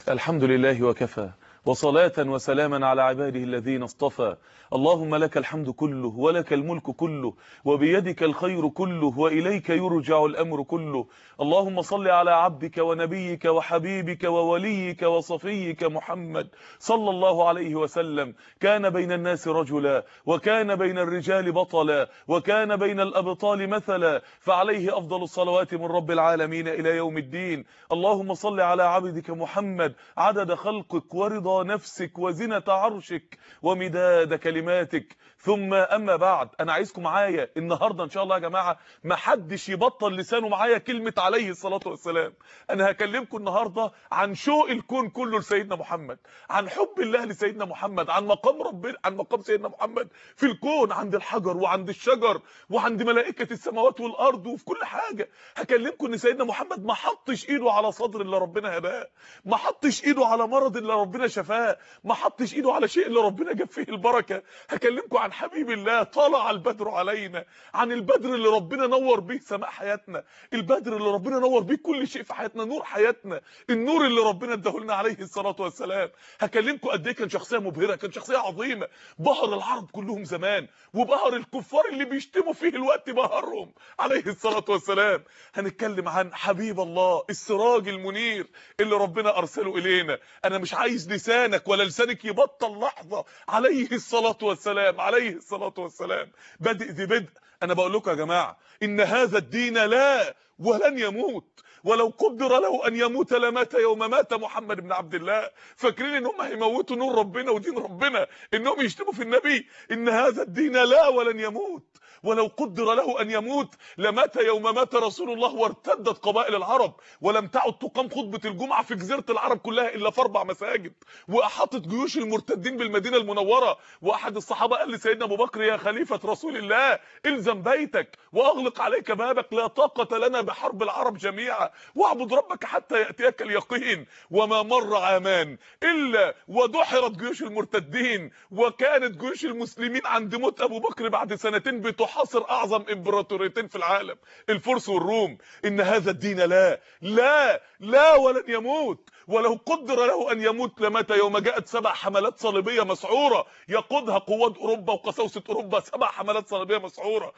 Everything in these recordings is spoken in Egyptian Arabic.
الحمد لله وكفى وصلاة وسلاما على عباده الذين اصطفى اللهم لك الحمد كله ولك الملك كله وبيدك الخير كله وإليك يرجع الأمر كله اللهم صل على عبدك ونبيك وحبيبك ووليك وصفيك محمد صلى الله عليه وسلم كان بين الناس رجلا وكان بين الرجال بطلا وكان بين الأبطال مثلا فعليه أفضل الصلوات من رب العالمين إلى يوم الدين اللهم صل على عبدك محمد عدد خلقك ورضا نفسك وزنة عرشك ومداد كلماتك ثم أما بعد أنا عايزكم معايا النهاردة إن شاء الله يا جماعة ما حدش يبطل لسانه معايا كلمة عليه الصلاة والسلام أنا هكلمكم النهاردة عن شوق الكون كله لسيدنا محمد عن حب الله لسيدنا محمد عن مقام ربنا عن مقام سيدنا محمد في الكون عند الحجر وعند الشجر وعند ملائكة السماوات والأرض وفي كل حاجة هكلمكم إن سيدنا محمد ما حطش إيده على صدر اللي ربنا هداه ما حطش إيده على مرض اللي ربنا شفاه ما حطش إيده على شيء اللي ربنا جاب فيه البركة هكلمكم عن حبيب الله طلع البدر علينا عن البدر اللي ربنا نور بيه سماء حياتنا البدر اللي ربنا نور بيه كل شيء في حياتنا نور حياتنا النور اللي ربنا اداه لنا عليه الصلاه والسلام هكلمكم قد ايه كان شخصيه مبهره كان شخصيه عظيمه بهر العرب كلهم زمان وبهر الكفار اللي بيشتموا فيه الوقت بهرهم عليه الصلاه والسلام هنتكلم عن حبيب الله السراج المنير اللي ربنا ارسله الينا انا مش عايز لسانك ولا لسانك يبطل لحظه عليه الصلاه والسلام عليه الصلاه والسلام بادئ ذي بدء انا بقول لكم يا جماعه ان هذا الدين لا ولن يموت ولو قدر له ان يموت لمات يوم مات محمد بن عبد الله فاكرين ان هم هيموتوا نور ربنا ودين ربنا انهم يشتموا في النبي ان هذا الدين لا ولن يموت ولو قدر له ان يموت لمات يوم مات رسول الله وارتدت قبائل العرب ولم تعد تقام خطبه الجمعه في جزيره العرب كلها الا في اربع مساجد واحاطت جيوش المرتدين بالمدينه المنوره واحد الصحابه قال لسيدنا ابو بكر يا خليفه رسول الله الزم بيتك واغلق عليك بابك لا طاقه لنا بحرب العرب جميعا واعبد ربك حتى ياتيك اليقين وما مر عامان الا ودحرت جيوش المرتدين وكانت جيوش المسلمين عند موت ابو بكر بعد سنتين بتحاصر اعظم امبراطوريتين في العالم الفرس والروم ان هذا الدين لا لا لا ولن يموت ولو قدر له ان يموت لمات يوم جاءت سبع حملات صليبيه مسعوره يقودها قوات اوروبا وقساوسه اوروبا سبع حملات صليبيه مسعوره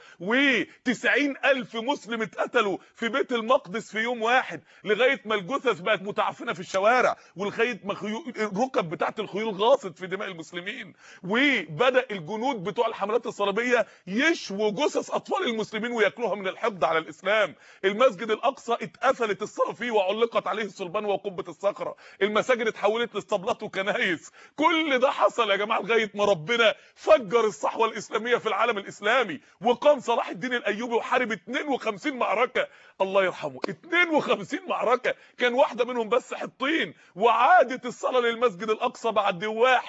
و90 الف مسلم اتقتلوا في بيت المقدس في يوم واحد لغايه ما الجثث بقت متعفنه في الشوارع ولغايه ما خيو... الركب بتاعت الخيول غاصت في دماء المسلمين وبدا الجنود بتوع الحملات الصليبيه يشووا جثث اطفال المسلمين وياكلوها من الحقد على الاسلام المسجد الاقصى اتقفلت الصلاه فيه وعلقت عليه الصلبان وقبه الصخره المساجد اتحولت لاسطبلات وكنايس كل ده حصل يا جماعه لغايه ما ربنا فجر الصحوه الاسلاميه في العالم الاسلامي وقام صلاح الدين الايوبي وحارب 52 معركه الله يرحمه 52 معركه كان واحده منهم بس حطين وعادت الصلاه للمسجد الاقصى بعد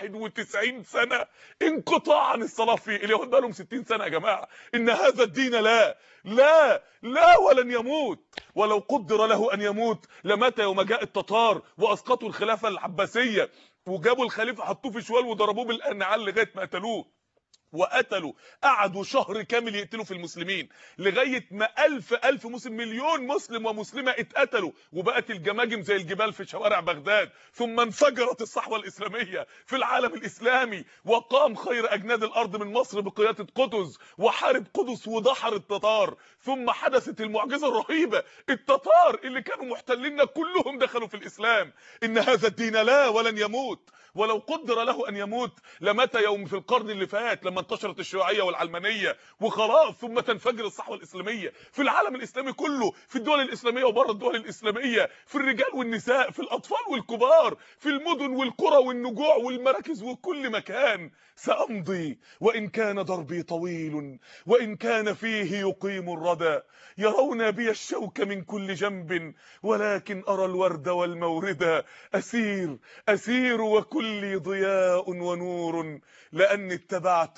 91 سنه انقطاع عن الصلاه فيه اليهود بقى لهم 60 سنه يا جماعه ان هذا الدين لا لا لا ولن يموت ولو قدر له ان يموت لمات يوم جاء التتار واسقطوا الخلافه العباسيه وجابوا الخليفه حطوه في شوال وضربوه بالنعال لغايه ما قتلوه وقتلوا قعدوا شهر كامل يقتلوا في المسلمين لغايه ما ألف ألف مسلم مليون مسلم ومسلمه اتقتلوا وبقت الجماجم زي الجبال في شوارع بغداد ثم انفجرت الصحوه الاسلاميه في العالم الاسلامي وقام خير اجناد الارض من مصر بقياده قدس وحارب قدس ودحر التتار ثم حدثت المعجزه الرهيبه التتار اللي كانوا محتليننا كلهم دخلوا في الاسلام ان هذا الدين لا ولن يموت ولو قدر له ان يموت لمات يوم في القرن اللي فات لما انتشرت الشيوعيه والعلمانيه وخلاص ثم تنفجر الصحوه الاسلاميه في العالم الاسلامي كله في الدول الاسلاميه وبره الدول الاسلاميه في الرجال والنساء في الاطفال والكبار في المدن والقرى والنجوع والمراكز وكل مكان سامضي وان كان دربي طويل وان كان فيه يقيم الردى يرون بي الشوك من كل جنب ولكن ارى الورد والمورد اسير اسير وكلي ضياء ونور لاني اتبعت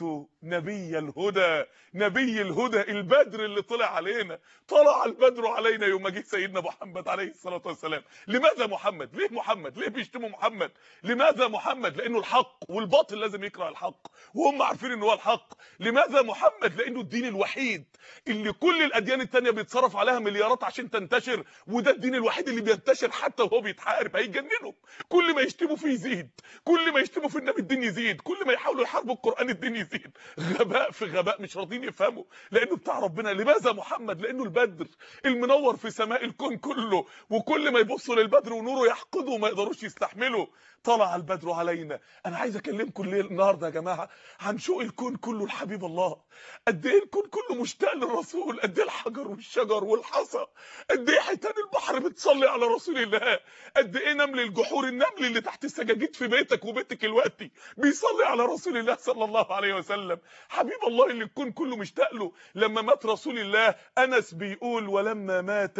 نبي الهدى نبي الهدى البدر اللي طلع علينا طلع البدر علينا يوم جه سيدنا محمد عليه الصلاه والسلام لماذا محمد ليه محمد ليه بيشتموا محمد لماذا محمد لانه الحق والباطل لازم يكره الحق وهم عارفين ان هو الحق لماذا محمد لانه الدين الوحيد اللي كل الاديان التانية بيتصرف عليها مليارات عشان تنتشر وده الدين الوحيد اللي بينتشر حتى وهو بيتحارب هيجننوا كل ما يشتموا فيه يزيد كل ما يشتموا في النبي الدين يزيد كل ما يحاولوا يحاربوا القران الدين يزيد غباء في غباء مش راضيين يفهموا لانه بتاع ربنا لماذا محمد لانه البدر المنور في سماء الكون كله وكل ما يبصوا للبدر ونوره يحقدوا ما يقدروش يستحملوا طلع البدر علينا انا عايز اكلمكم الليل النهارده يا جماعه عن شوق الكون كله لحبيب الله قد ايه الكون كله مشتاق للرسول قد ايه الحجر والشجر والحصى قد ايه حيتان البحر بتصلي على رسول الله قد ايه نمل الجحور النمل اللي تحت السجاجيد في بيتك وبيتك الوقتي بيصلي على رسول الله صلى الله عليه وسلم حبيب الله اللي الكون كله مشتاق له لما مات رسول الله انس بيقول ولما مات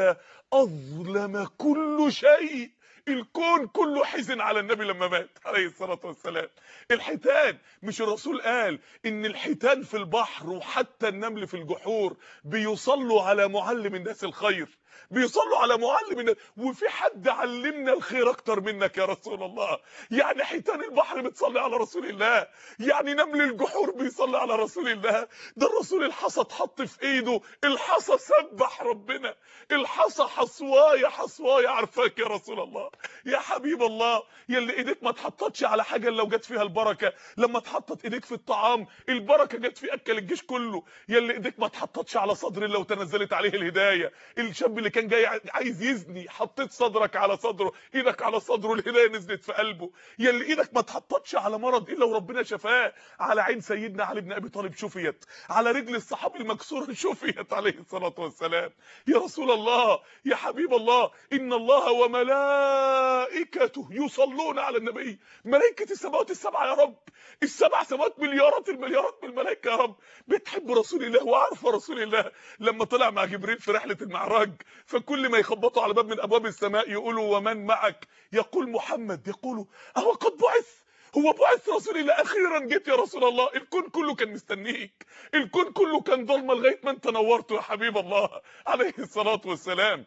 اظلم كل شيء الكون كله حزن على النبي لما مات عليه الصلاه والسلام الحيتان مش الرسول قال ان الحيتان في البحر وحتى النمل في الجحور بيصلوا على معلم الناس الخير بيصلوا على معلم الناس وفي حد علمنا الخير اكتر منك يا رسول الله يعني حيتان البحر بتصلي على رسول الله يعني نمل الجحور بيصلي على رسول الله ده الرسول الحصى اتحط في ايده الحصى سبح ربنا الحصى حصوايه حصوايه عارفاك يا رسول الله يا حبيب الله يلي ايديك ما اتحطتش على حاجه لو جت فيها البركه لما اتحطت ايديك في الطعام البركه جت في اكل الجيش كله يلي ايديك ما اتحطتش على صدر لو تنزلت عليه الهدايه الشاب اللي كان جاي عايز يزني حطيت صدرك على صدره ايدك على صدره الهدايه نزلت في قلبه يلي ايدك ما اتحطتش على مرض الا وربنا شفاه على عين سيدنا علي بن ابي طالب شفيت على رجل الصحابي المكسوره شفيت عليه الصلاه والسلام يا رسول الله يا حبيب الله ان الله وملائكته يصلون على النبي ملائكه السماوات السبعه يا رب السبع سماوات مليارات المليارات من الملائكه يا رب بتحب رسول الله وعارفه رسول الله لما طلع مع جبريل في رحله المعراج فكل ما يخبطوا على باب من ابواب السماء يقولوا ومن معك يقول محمد يقولوا اهو قد بعث هو بعث رسول الله اخيرا جيت يا رسول الله الكون كله كان مستنيك الكون كله كان ضلمه لغايه ما انت نورت يا حبيب الله عليه الصلاه والسلام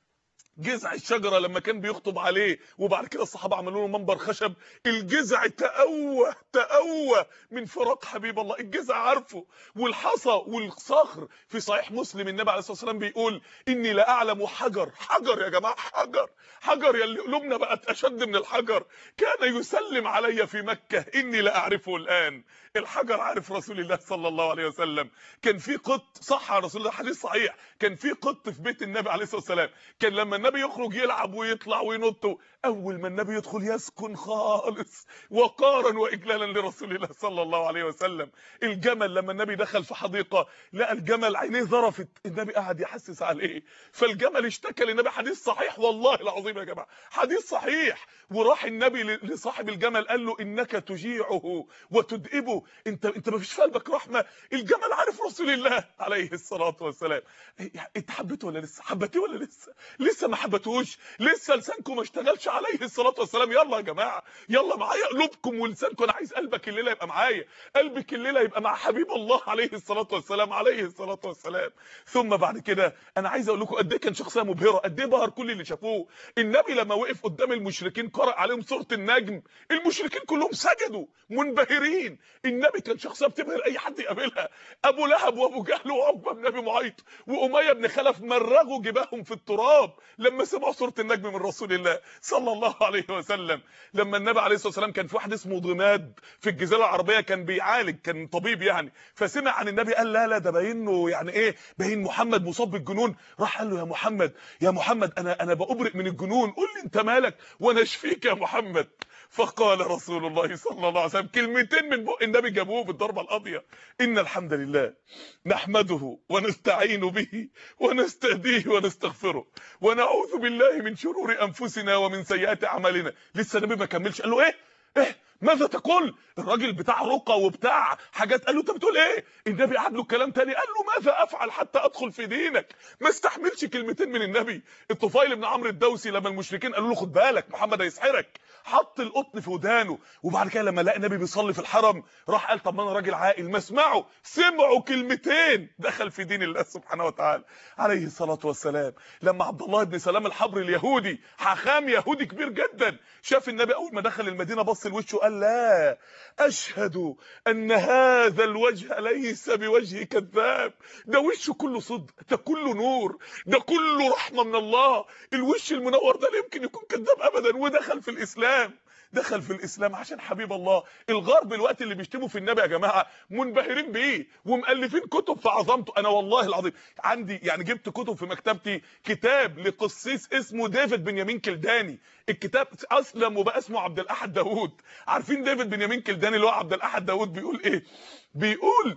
جذع الشجره لما كان بيخطب عليه وبعد كده الصحابه عملوا له منبر خشب الجذع تقوى تقوى من فراق حبيب الله الجذع عارفه والحصى والصخر في صحيح مسلم النبي عليه الصلاه والسلام بيقول اني لا اعلم حجر حجر يا جماعه حجر حجر يلي قلوبنا بقت اشد من الحجر كان يسلم علي في مكه اني لا اعرفه الان الحجر عارف رسول الله صلى الله عليه وسلم كان في قط صح على رسول الله حديث صحيح كان في قط في بيت النبي عليه الصلاه والسلام كان لما النبي يخرج يلعب ويطلع وينط اول ما النبي يدخل يسكن خالص وقارا واجلالا لرسول الله صلى الله عليه وسلم الجمل لما النبي دخل في حديقه لقى الجمل عينيه ظرفت النبي قعد يحسس عليه فالجمل اشتكى للنبي حديث صحيح والله العظيم يا جماعه حديث صحيح وراح النبي لصاحب الجمل قال له انك تجيعه وتدئبه انت انت ما فيش في قلبك رحمه الجمل عارف رسول الله عليه الصلاه والسلام انت حبيته ولا لسه حبتيه ولا لسه لسه ما حبتوش لسه لسانكم ما اشتغلش عليه الصلاه والسلام يلا يا جماعه يلا معايا قلوبكم ولسانكم انا عايز قلبك الليله يبقى معايا قلبك الليله يبقى مع حبيب الله عليه الصلاه والسلام عليه الصلاه والسلام ثم بعد كده انا عايز اقول لكم قد ايه كان شخصيه مبهره قد ايه بهر كل اللي شافوه النبي لما وقف قدام المشركين قرأ عليهم سوره النجم المشركين كلهم سجدوا منبهرين النبي كان شخصيه بتبهر اي حد يقابلها ابو لهب وابو جهل وعقبه بن ابي معيط واميه بن خلف مرغوا جباههم في التراب لما سمعوا سوره النجم من رسول الله صلى الله عليه وسلم لما النبي عليه الصلاه والسلام كان في واحد اسمه ضماد في الجزيره العربيه كان بيعالج كان طبيب يعني فسمع عن النبي قال لا لا ده باينه يعني ايه باين محمد مصاب بالجنون راح قال له يا محمد يا محمد انا انا بأبرئ من الجنون قول لي انت مالك وانا اشفيك يا محمد فقال رسول الله صلى الله عليه وسلم كلمتين من بق النبي جابوه بالضربه القاضيه ان الحمد لله نحمده ونستعين به ونستهديه ونستغفره ونعوذ بالله من شرور انفسنا ومن سيئات اعمالنا لسه النبي ما كملش قال له ايه ايه ماذا تقول الراجل بتاع رقى وبتاع حاجات قال له انت بتقول ايه النبي قعد له الكلام تاني قال له ماذا افعل حتى ادخل في دينك ما استحملش كلمتين من النبي الطفيل بن عمرو الدوسي لما المشركين قالوا له خد بالك محمد هيسحرك حط القطن في ودانه وبعد كده لما لقى النبي بيصلي في الحرم راح قال طب ما انا راجل عاقل ما اسمعه سمعوا كلمتين دخل في دين الله سبحانه وتعالى عليه الصلاه والسلام لما عبد الله بن سلام الحبر اليهودي حاخام يهودي كبير جدا شاف النبي اول ما دخل المدينه بص لوشه قال لا اشهد ان هذا الوجه ليس بوجه كذاب ده وشه كله صدق ده كله نور ده كله رحمه من الله الوش المنور ده لا يمكن يكون كذاب ابدا ودخل في الاسلام دخل في الاسلام عشان حبيب الله الغرب الوقت اللي بيشتموا في النبي يا جماعه منبهرين بيه ومؤلفين كتب في عظمته انا والله العظيم عندي يعني جبت كتب في مكتبتي كتاب لقسيس اسمه ديفيد بنيامين كلداني الكتاب اسلم وبقى اسمه عبد الاحد داوود عارفين ديفيد بنيامين كلداني اللي هو عبد الاحد داوود بيقول ايه بيقول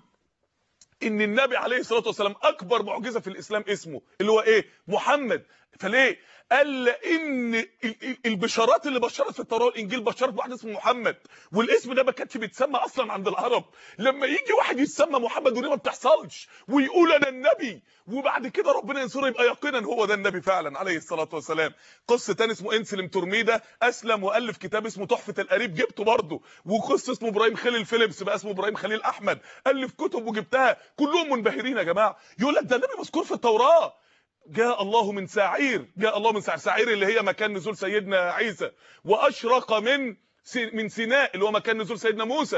ان النبي عليه الصلاه والسلام اكبر معجزه في الاسلام اسمه اللي هو ايه محمد فليه قال لان البشارات اللي بشرت في التوراه والانجيل بشرت بواحد اسمه محمد والاسم ده ما كانش بيتسمى اصلا عند العرب لما يجي واحد يتسمى محمد ودي ما بتحصلش ويقول انا النبي وبعد كده ربنا ينصره يبقى يقينا هو ده النبي فعلا عليه الصلاه والسلام قصه تاني اسمه انسلم ترميده اسلم والف كتاب اسمه تحفه القريب جبته برضه وقصه اسمه ابراهيم خليل فيليبس بقى اسمه ابراهيم خليل احمد الف كتب وجبتها كلهم منبهرين يا جماعه يقول لك ده النبي مذكور في التوراه جاء الله من سعير جاء الله من سعير سعير اللي هي مكان نزول سيدنا عيسى واشرق من من سيناء اللي هو مكان نزول سيدنا موسى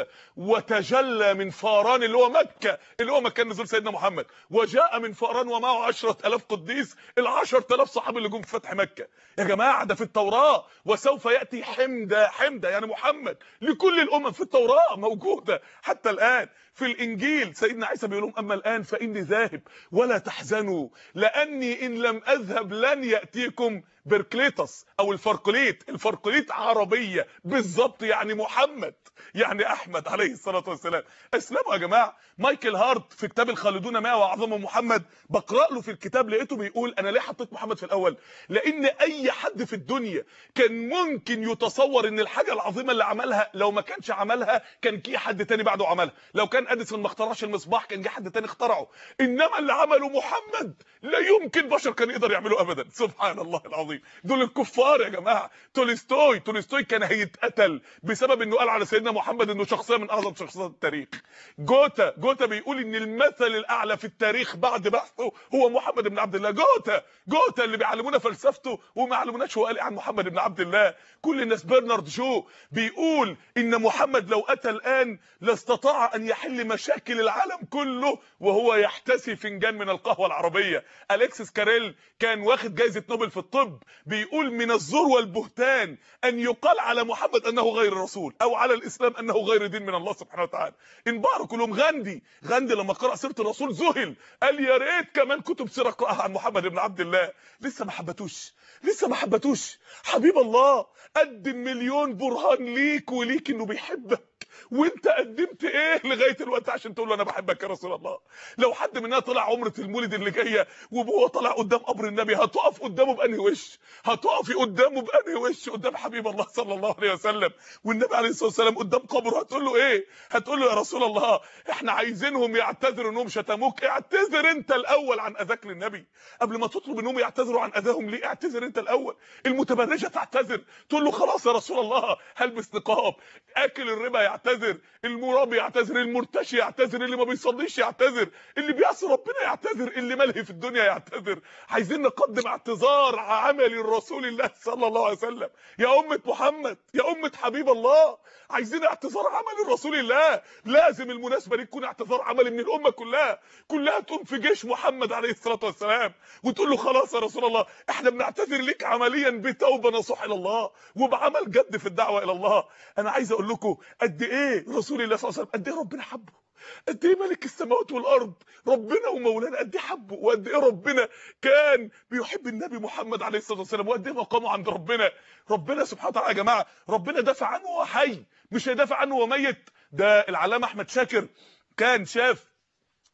وتجلى من فاران اللي هو مكة اللي هو مكان نزول سيدنا محمد وجاء من فاران ومعه عشرة ألاف قديس العشر ألاف صحابي اللي جم في فتح مكة يا جماعة ده في التوراة وسوف يأتي حمدة حمدة يعني محمد لكل الأمم في التوراة موجودة حتى الآن في الإنجيل سيدنا عيسى بيقول لهم أما الآن فإني ذاهب ولا تحزنوا لأني إن لم أذهب لن يأتيكم بركليتس او الفرقليت الفرقليت عربيه بالظبط يعني محمد يعني احمد عليه الصلاه والسلام اسلموا يا جماعه مايكل هارت في كتاب الخالدون معه واعظمهم محمد بقرا له في الكتاب لقيته بيقول انا ليه حطيت محمد في الاول لان اي حد في الدنيا كان ممكن يتصور ان الحاجه العظيمه اللي عملها لو ما كانش عملها كان جه حد تاني بعده عملها لو كان اديسون ما اخترعش المصباح كان جه حد تاني اخترعه انما اللي عمله محمد لا يمكن بشر كان يقدر يعمله ابدا سبحان الله العظيم دول الكفار يا جماعه تولستوي تولستوي كان هيتقتل بسبب انه قال على سيدنا محمد انه شخصيه من اعظم شخصيات التاريخ جوتا جوتا بيقول ان المثل الاعلى في التاريخ بعد بحثه هو محمد بن عبد الله جوتا جوتا اللي بيعلمونا فلسفته وما علموناش هو قال عن محمد بن عبد الله كل الناس برنارد شو بيقول ان محمد لو اتى الان لاستطاع ان يحل مشاكل العالم كله وهو يحتسي فنجان من القهوه العربيه اليكسيس كاريل كان واخد جائزه نوبل في الطب بيقول من الزور والبهتان ان يقال على محمد انه غير رسول او على الاسلام انه غير دين من الله سبحانه وتعالى انبهروا كلهم غاندي غاندي لما قرأ سيره الرسول ذهل قال يا ريت كمان كتب سيره اقراها عن محمد بن عبد الله لسه ما حبتوش لسه ما حبتوش حبيب الله قدم مليون برهان ليك وليك انه بيحبك وانت قدمت ايه لغايه الوقت عشان تقول له انا بحبك يا رسول الله لو حد مننا طلع عمره المولد اللي جايه وهو طالع قدام قبر النبي هتقف قدامه بانهي وش هتقفي قدامه بانهي وش قدام حبيب الله صلى الله عليه وسلم والنبي عليه الصلاه والسلام قدام قبره هتقول له ايه هتقول له يا رسول الله احنا عايزينهم يعتذروا انهم شتموك اعتذر انت الاول عن اذاك للنبي قبل ما تطلب انهم يعتذروا عن اذاهم ليه اعتذر انت الاول المتبرجه تعتذر تقول له خلاص يا رسول الله هلبس نقاب اكل الربا يعتذر المرابي يعتذر المرتشي يعتذر اللي ما بيصليش يعتذر اللي بيعصي ربنا يعتذر اللي ملهي في الدنيا يعتذر عايزين نقدم اعتذار عملي لرسول الله صلى الله عليه وسلم يا امه محمد يا امه حبيب الله عايزين اعتذار عملي لرسول الله لازم المناسبه دي تكون اعتذار عملي من الامه كلها كلها تقوم في جيش محمد عليه الصلاه والسلام وتقول له خلاص يا رسول الله احنا بنعتذر ليك عمليا بتوبه نصوح الى الله وبعمل جد في الدعوه الى الله انا عايز اقول لكم قد ايه رسول الله صلى الله عليه وسلم قد ايه ربنا حبه قد ايه ملك السماوات والارض ربنا ومولانا قد ايه حبه وقد ايه ربنا كان بيحب النبي محمد عليه الصلاه والسلام وقد ايه مقامه عند ربنا ربنا سبحانه وتعالى يا جماعه ربنا دافع عنه وهو حي مش هيدافع عنه وهو ميت ده العلامه احمد شاكر كان شاف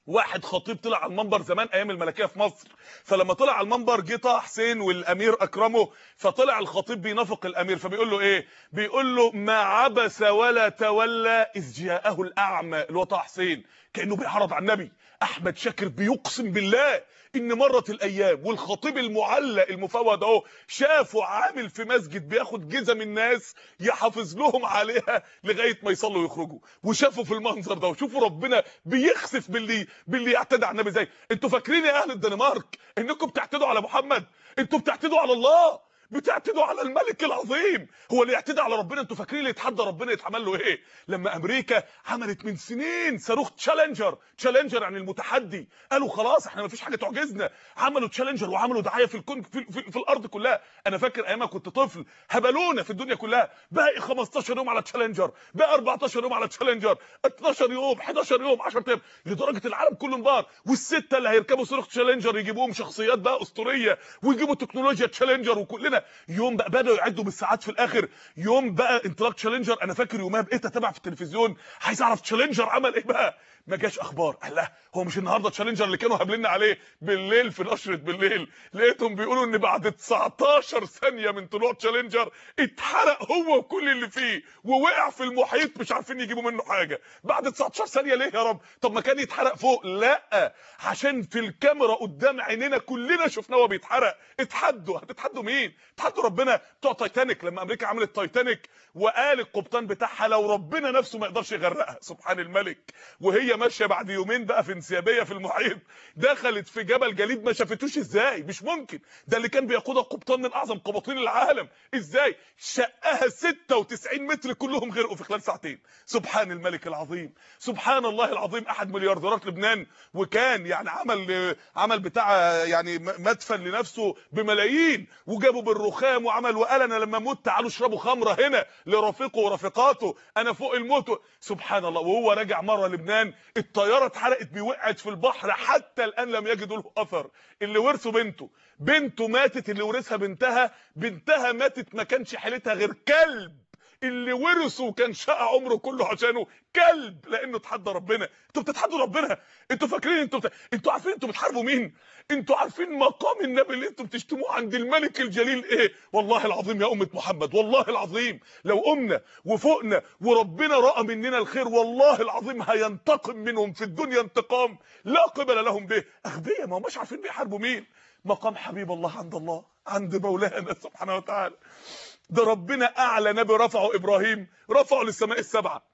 واحد خطيب طلع على المنبر زمان ايام الملكيه في مصر فلما طلع على المنبر جه طه حسين والامير اكرمه فطلع الخطيب بينافق الامير فبيقول له ايه بيقول له ما عبس ولا تولى اذ جاءه الاعمى اللي هو طه حسين كانه بيعرض على النبي احمد شاكر بيقسم بالله ان مرت الايام والخطيب المعلق المفوض اهو شافه عامل في مسجد بياخد جزم الناس يحافظ لهم عليها لغايه ما يصلوا ويخرجوا وشافوا في المنظر ده وشوفوا ربنا بيخسف باللي باللي يعتدي على النبي زي انتوا فاكرين يا اهل الدنمارك انكم بتعتدوا على محمد انتوا بتعتدوا على الله بتعتدوا على الملك العظيم هو اللي يعتدي على ربنا انتوا فاكرين اللي يتحدى ربنا يتعمل له ايه لما امريكا عملت من سنين صاروخ تشالنجر تشالنجر يعني المتحدي قالوا خلاص احنا ما فيش حاجه تعجزنا عملوا تشالنجر وعملوا دعايه في الكون في, في, في الارض كلها انا فاكر ايام ما كنت طفل هبلونا في الدنيا كلها باقي 15 يوم على تشالنجر باقي 14 يوم على تشالنجر 12 يوم 11 يوم 10 ايام لدرجه العالم كله انبهر والسته اللي هيركبوا صاروخ تشالنجر يجيبوهم شخصيات بقى اسطوريه ويجيبوا تكنولوجيا تشالنجر وكلنا يوم بقى بداوا يعدوا بالساعات في الاخر يوم بقى انطلاق تشالنجر انا فاكر يومها بقيت اتابع في التلفزيون عايز اعرف تشالنجر عمل ايه بقى ما جاش اخبار الله هو مش النهارده تشالنجر اللي كانوا هابلين عليه بالليل في نشره بالليل لقيتهم بيقولوا ان بعد 19 ثانيه من طلوع تشالنجر اتحرق هو وكل اللي فيه ووقع في المحيط مش عارفين يجيبوا منه حاجه بعد 19 ثانيه ليه يا رب طب ما كان يتحرق فوق لا عشان في الكاميرا قدام عينينا كلنا شفناه وهو بيتحرق اتحدوا هتتحدوا مين اتحدوا ربنا بتوع تايتانيك لما امريكا عملت تايتانيك وقال القبطان بتاعها لو ربنا نفسه ما يقدرش يغرقها سبحان الملك وهي ماشيه بعد يومين بقى في انسيابيه في المحيط دخلت في جبل جليد ما شافتوش ازاي مش ممكن ده اللي كان بيقودها قبطان من اعظم قباطين العالم ازاي شقها 96 متر كلهم غرقوا في خلال ساعتين سبحان الملك العظيم سبحان الله العظيم احد مليارديرات لبنان وكان يعني عمل عمل بتاع يعني مدفن لنفسه بملايين وجابوا بالرخام وعمل وقال انا لما اموت تعالوا اشربوا خمره هنا لرفيقه ورفيقاته انا فوق الموت سبحان الله وهو راجع مره لبنان الطياره اتحرقت بيه وقعت في البحر حتى الان لم يجدوا له اثر اللي ورثه بنته بنته ماتت اللي ورثها بنتها بنتها ماتت ما كانش حيلتها غير كلب اللي ورثه وكان شقى عمره كله عشانه كلب لانه تحدى ربنا انتوا بتتحدوا ربنا انتوا فاكرين انتوا بت... انتوا عارفين انتوا بتحاربوا مين انتوا عارفين مقام النبي اللي انتوا بتشتموه عند الملك الجليل ايه والله العظيم يا امه محمد والله العظيم لو قمنا وفوقنا وربنا راى مننا الخير والله العظيم هينتقم منهم في الدنيا انتقام لا قبل لهم به اغبياء ما هماش عارفين بيحاربوا مين مقام حبيب الله عند الله عند مولانا سبحانه وتعالى ده ربنا اعلى نبي رفعه ابراهيم رفعه للسماء السبعه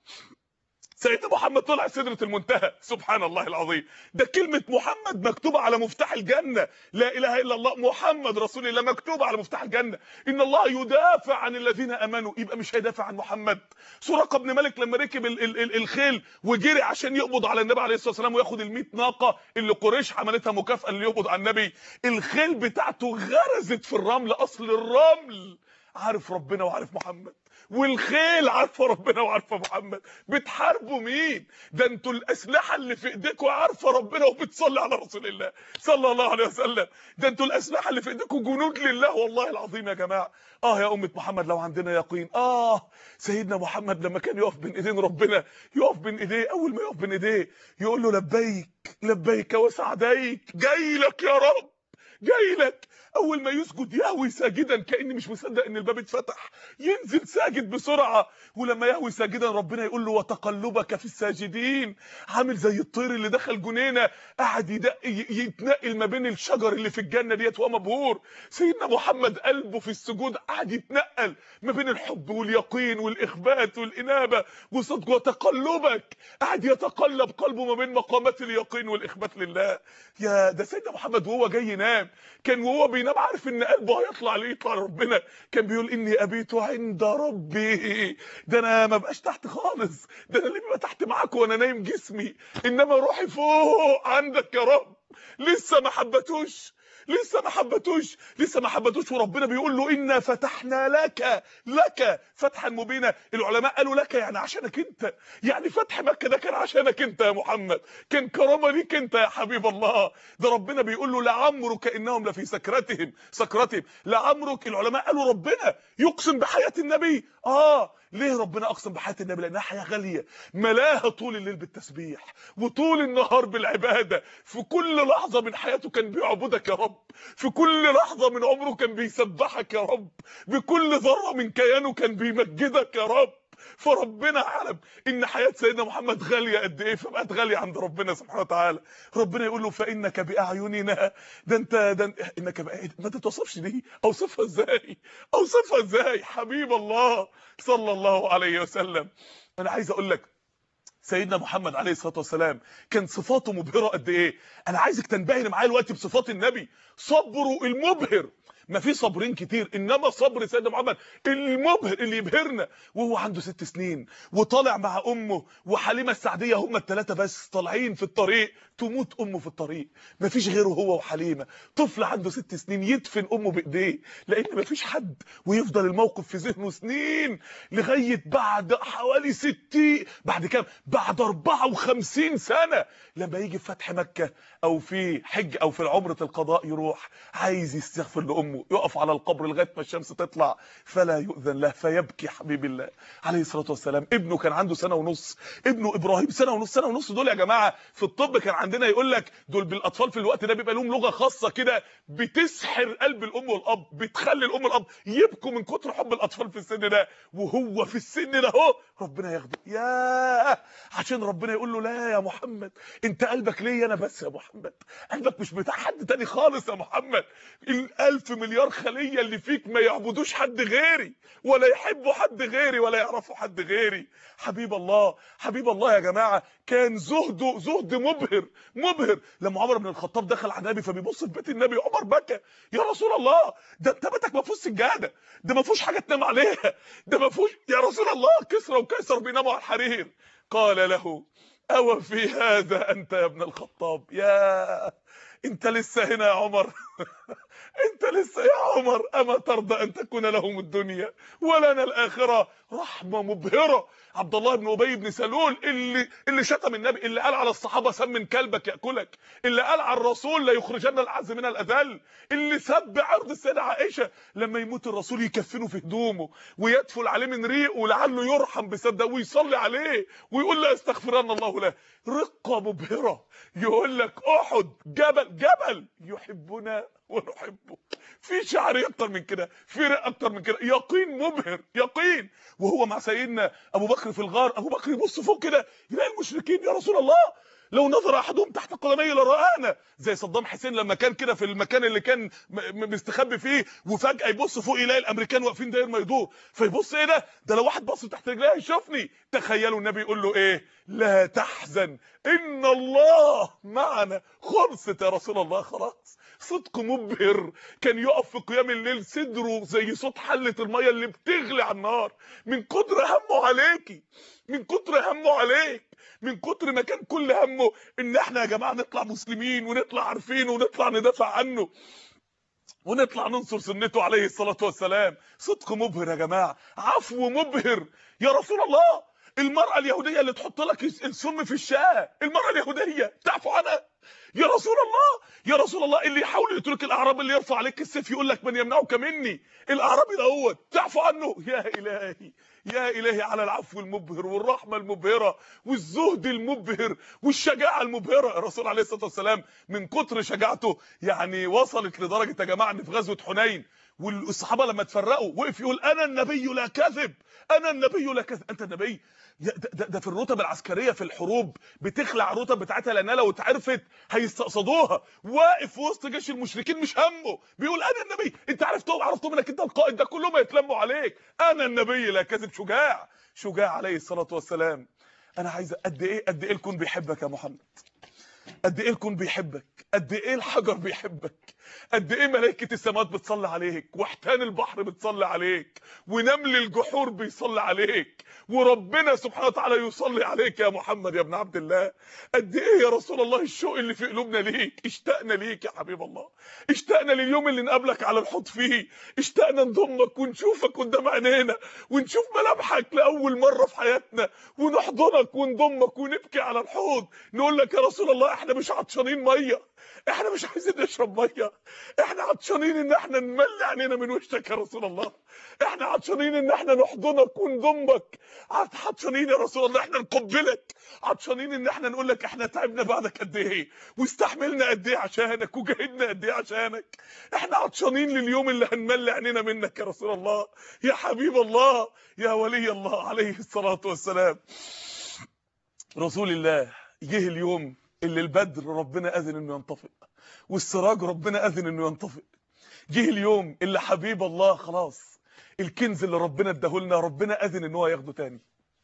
سيدنا محمد طلع سدرة المنتهى سبحان الله العظيم ده كلمة محمد مكتوبة على مفتاح الجنة لا إله إلا الله محمد رسول الله مكتوبة على مفتاح الجنة إن الله يدافع عن الذين أمنوا يبقى مش هيدافع عن محمد سراقة بن مالك لما ركب ال ال ال الخيل وجري عشان يقبض على النبي عليه الصلاة والسلام وياخد ال 100 ناقة اللي قريش عملتها مكافأة اللي يقبض على النبي الخيل بتاعته غرزت في الرمل أصل الرمل عارف ربنا وعارف محمد والخيل عارفه ربنا وعارفه محمد بتحاربوا مين ده انتوا الاسلحه اللي في ايديكم عارفه ربنا وبتصلي على رسول الله صلى الله عليه وسلم ده انتوا الاسلحه اللي في ايديكم جنود لله والله العظيم يا جماعه اه يا امه محمد لو عندنا يقين اه سيدنا محمد لما كان يقف بين ايدين ربنا يقف بين ايديه اول ما يقف بين ايديه يقول له لبيك لبيك وسعديك جاي لك يا رب جاي لك اول ما يسجد يهوي ساجدا كاني مش مصدق ان الباب اتفتح ينزل ساجد بسرعه ولما يهوي ساجدا ربنا يقول له وتقلبك في الساجدين عامل زي الطير اللي دخل جنينه قاعد يدق يتنقل ما بين الشجر اللي في الجنه ديت وهو مبهور سيدنا محمد قلبه في السجود قاعد يتنقل ما بين الحب واليقين والاخبات والانابه وصدق وتقلبك قاعد يتقلب قلبه ما بين مقامات اليقين والاخبات لله يا ده سيدنا محمد وهو جاي ينام كان وهو بينام عارف ان قلبه هيطلع ليه يطلع لربنا كان بيقول اني ابيت عند ربي ده انا ما بقاش تحت خالص ده انا اللي ببقى تحت معاك وانا نايم جسمي انما روحي فوق عندك يا رب لسه ما حبتوش لسه ما حبتوش لسه ما حبتوش وربنا بيقول له انا فتحنا لك لك فتحا مبينا العلماء قالوا لك يعني عشانك انت يعني فتح مكه ده كان عشانك انت يا محمد كان كرامه ليك انت يا حبيب الله ده ربنا بيقول له لعمرك انهم لفي سكرتهم سكرتهم لعمرك العلماء قالوا ربنا يقسم بحياه النبي اه ليه ربنا اقسم بحياه النبي لانها حياه غاليه ملاها طول الليل بالتسبيح وطول النهار بالعباده في كل لحظه من حياته كان بيعبدك يا رب في كل لحظه من عمره كان بيسبحك يا رب بكل ذره من كيانه كان بيمجدك يا رب فربنا علم ان حياه سيدنا محمد غاليه قد ايه فبقت غاليه عند ربنا سبحانه وتعالى ربنا يقول له فانك باعيننا ده انت ده انت انك بقى ما تتوصفش دي اوصفها ازاي اوصفها ازاي حبيب الله صلى الله عليه وسلم انا عايز اقول لك سيدنا محمد عليه الصلاه والسلام كان صفاته مبهره قد ايه انا عايزك تنبهر معايا دلوقتي بصفات النبي صبره المبهر ما في صابرين كتير انما صبر سيدنا محمد المبهر اللي يبهرنا وهو عنده ست سنين وطالع مع امه وحليمه السعديه هم الثلاثه بس طالعين في الطريق تموت امه في الطريق ما فيش غيره هو وحليمه طفل عنده ست سنين يدفن امه بايديه لان ما فيش حد ويفضل الموقف في ذهنه سنين لغايه بعد حوالي 60 بعد كام بعد 54 سنه لما يجي في فتح مكه او في حج او في عمره القضاء يروح عايز يستغفر لامه يقف على القبر لغايه ما الشمس تطلع فلا يؤذن له فيبكي حبيب الله عليه الصلاه والسلام ابنه كان عنده سنه ونص ابنه ابراهيم سنه ونص سنه ونص دول يا جماعه في الطب كان عندنا يقول لك دول بالاطفال في الوقت ده بيبقى لهم لغه خاصه كده بتسحر قلب الام والاب بتخلي الام والاب يبكوا من كتر حب الاطفال في السن ده وهو في السن ده اهو ربنا ياخده ياه عشان ربنا يقول له لا يا محمد انت قلبك ليا انا بس يا محمد قلبك مش بتاع حد تاني خالص يا محمد الالف مليار خليه اللي فيك ما يعبدوش حد غيري ولا يحبوا حد غيري ولا يعرفوا حد غيري حبيب الله حبيب الله يا جماعه كان زهده زهد مبهر مبهر لما عمر بن الخطاب دخل على النبي فبيبص في بيت النبي عمر بكى يا رسول الله ده انت بيتك ما فيهوش سجاده ده ما فيهوش حاجه تنام عليها ده ما فيهوش يا رسول الله كسرى وكيسر بيناموا على الحرير قال له أو في هذا أنت يا ابن الخطاب يا أنت لسه هنا يا عمر أنت لسه يا عمر أما ترضى أن تكون لهم الدنيا ولنا الآخرة رحمة مبهرة عبد الله بن أبي بن سلول اللي اللي شتم النبي اللي قال على الصحابة سمن كلبك يأكلك اللي قال على الرسول لا يخرجن العز من الأذل اللي سب عرض السيدة عائشة لما يموت الرسول يكفنه في هدومه ويدفل عليه من ريقه لعله يرحم بسبب ويصلي عليه ويقول له استغفرن الله له رقة مبهرة يقول لك احد جبل جبل يحبنا ونحبه في شعر اكتر من كده في رق اكتر من كده يقين مبهر يقين وهو مع سيدنا ابو بكر في الغار ابو بكر يبص فوق كده يلاقي المشركين يا رسول الله لو نظر احدهم تحت قدمي لرآنا زي صدام حسين لما كان كده في المكان اللي كان مستخبي فيه وفجاه يبص فوق يلاقي الامريكان واقفين داير ما يدور فيبص ايه ده ده لو واحد بص تحت رجليه هيشوفني تخيلوا النبي يقول له ايه لا تحزن ان الله معنا خلصت يا رسول الله خلاص صدق مبهر كان يقف في قيام الليل صدره زي صوت حله الميه اللي بتغلي على النار من كتر همه عليكي من كتر همه عليك من كتر ما كان كل همه ان احنا يا جماعه نطلع مسلمين ونطلع عارفين ونطلع ندافع عنه ونطلع ننصر سنته عليه الصلاه والسلام صدق مبهر يا جماعه عفو مبهر يا رسول الله المرأة اليهودية اللي تحط لك السم في الشاة المرأة اليهودية تعفو عنها يا رسول الله يا رسول الله اللي يحاول يترك الاعرابي اللي يرفع عليك السيف يقول لك من يمنعك مني الاعرابي دوت تعفو عنه يا الهي يا الهي على العفو المبهر والرحمه المبهره والزهد المبهر والشجاعه المبهره الرسول عليه الصلاه والسلام من كتر شجاعته يعني وصلت لدرجه يا جماعه ان في غزوه حنين والصحابه لما اتفرقوا وقف يقول انا النبي لا كذب انا النبي لا كذب انت النبي ده, ده, ده في الرتب العسكريه في الحروب بتخلع الرتب بتاعتها لانها لو اتعرفت هيستقصدوها واقف في وسط جيش المشركين مش همه بيقول انا النبي انت عرفتهم عرفتهم انك انت القائد ده كلهم هيتلموا عليك انا النبي لا كذب شجاع شجاع عليه الصلاه والسلام انا عايز قد ايه قد ايه الكون بيحبك يا محمد قد ايه الكون بيحبك قد ايه الحجر بيحبك قد ايه ملائكه السماوات بتصلي عليك وحيتان البحر بتصلي عليك ونمل الجحور بيصلي عليك وربنا سبحانه وتعالى يصلي عليك يا محمد يا ابن عبد الله قد ايه يا رسول الله الشوق اللي في قلوبنا ليك اشتقنا ليك يا حبيب الله اشتقنا لليوم اللي نقابلك على الحوض فيه اشتقنا نضمك ونشوفك قدام عينينا ونشوف ملامحك لاول مره في حياتنا ونحضنك ونضمك ونبكي على الحوض نقول لك يا رسول الله احنا مش عطشانين ميه احنا مش عايزين نشرب ميه احنا عطشانين ان احنا نملي عينينا من وشك يا رسول الله احنا عطشانين ان احنا نحضنك ونضمك عطشانين يا رسول الله احنا نقبلك عطشانين ان احنا نقول لك احنا تعبنا بعدك قد ايه واستحملنا قد ايه عشانك وجاهدنا قد ايه عشانك احنا عطشانين لليوم اللي هنملي عينينا منك يا رسول الله يا حبيب الله يا ولي الله عليه الصلاه والسلام رسول الله جه اليوم اللي البدر ربنا اذن انه ينطفئ والسراج ربنا اذن انه ينطفئ جه اليوم اللي حبيب الله خلاص الكنز اللي ربنا اداهولنا ربنا اذن ان هو ياخده تاني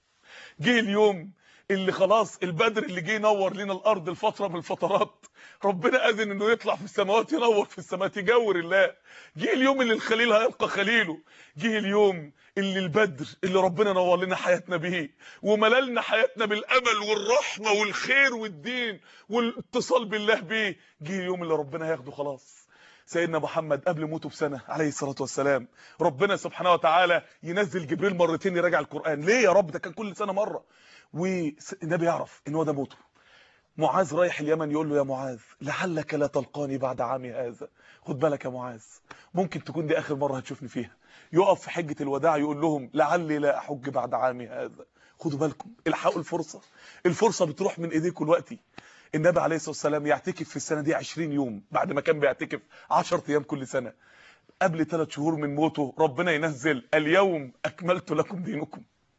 جه اليوم اللي خلاص البدر اللي جه ينور لنا الارض الفتره من الفترات ربنا اذن انه يطلع في السماوات ينور في السماوات يجور الله جه اليوم اللي الخليل هيلقى خليله جه اليوم اللي البدر اللي ربنا نور لنا حياتنا بيه ومللنا حياتنا بالامل والرحمه والخير والدين والاتصال بالله بيه جه اليوم اللي ربنا هياخده خلاص سيدنا محمد قبل موته بسنه عليه الصلاه والسلام ربنا سبحانه وتعالى ينزل جبريل مرتين يراجع القران ليه يا رب ده كان كل سنه مره والنبي يعرف ان هو ده موته معاذ رايح اليمن يقول له يا معاذ لعلك لا تلقاني بعد عامي هذا خد بالك يا معاذ ممكن تكون دي اخر مره هتشوفني فيها يقف في حجه الوداع يقول لهم لعلي لا احج بعد عامي هذا خدوا بالكم الحقوا الفرصه الفرصه بتروح من ايديكم دلوقتي النبي عليه الصلاه والسلام يعتكف في السنه دي 20 يوم بعد ما كان بيعتكف 10 ايام كل سنه قبل 3 شهور من موته ربنا ينزل اليوم اكملت لكم دينكم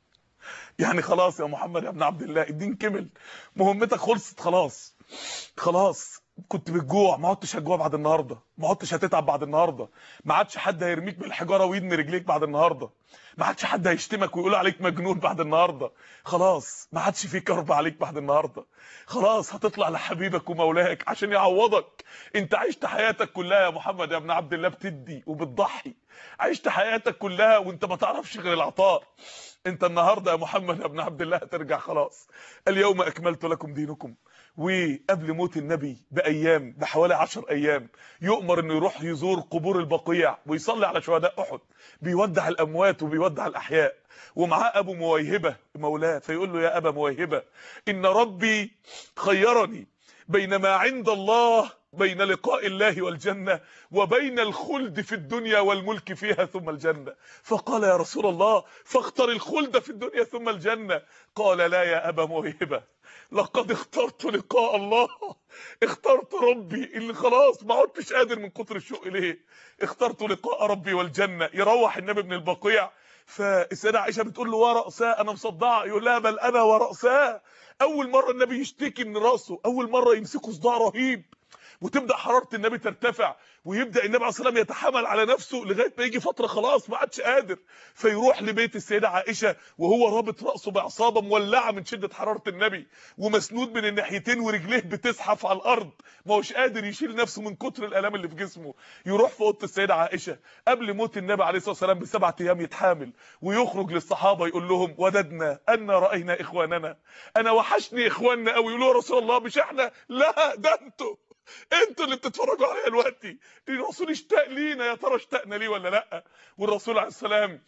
يعني خلاص يا محمد يا ابن عبد الله الدين كمل مهمتك خلصت خلاص خلاص كنت بتجوع ما عدتش هتجوع بعد النهارده ما عدتش هتتعب بعد النهارده ما عادش حد هيرميك بالحجاره ويدمي رجليك بعد النهارده ما عادش حد هيشتمك ويقول عليك مجنون بعد النهارده خلاص ما عادش في كرب عليك بعد النهارده خلاص هتطلع لحبيبك ومولاك عشان يعوضك انت عشت حياتك كلها يا محمد يا ابن عبد الله بتدي وبتضحي عشت حياتك كلها وانت ما تعرفش غير العطاء انت النهارده يا محمد يا ابن عبد الله هترجع خلاص اليوم اكملت لكم دينكم وقبل موت النبي بايام بحوالي 10 ايام يؤمر انه يروح يزور قبور البقيع ويصلي على شهداء احد بيودع الاموات وبيودع الاحياء ومعاه ابو مويهبه مولاه فيقول له يا ابا مويهبه ان ربي خيرني بين ما عند الله بين لقاء الله والجنة وبين الخلد في الدنيا والملك فيها ثم الجنة فقال يا رسول الله فاختر الخلد في الدنيا ثم الجنة قال لا يا أبا موهبة لقد اخترت لقاء الله اخترت ربي اللي خلاص ما عدتش قادر من كتر الشوق اليه اخترت لقاء ربي والجنة يروح النبي من البقيع فالسيدة عائشة بتقول له ورأساه انا مصدعه يقول لها بل انا ورأساه اول مرة النبي يشتكي من راسه اول مرة يمسكه صداع رهيب وتبدا حراره النبي ترتفع ويبدا النبي عليه الصلاه والسلام يتحمل على نفسه لغايه ما يجي فتره خلاص ما عادش قادر فيروح لبيت السيده عائشه وهو رابط راسه بعصابه مولعه من شده حراره النبي ومسنود من الناحيتين ورجليه بتزحف على الارض ما هوش قادر يشيل نفسه من كتر الالام اللي في جسمه يروح في اوضه السيده عائشه قبل موت النبي عليه الصلاه والسلام بسبعة ايام يتحامل ويخرج للصحابه يقول لهم وددنا ان راينا اخواننا انا وحشني اخواننا قوي يقولوا يا رسول الله مش احنا لا ده انتوا انتوا اللي بتتفرجوا عليا دلوقتي الرسول اشتاق لينا يا ترى اشتقنا ليه ولا لا والرسول عليه السلام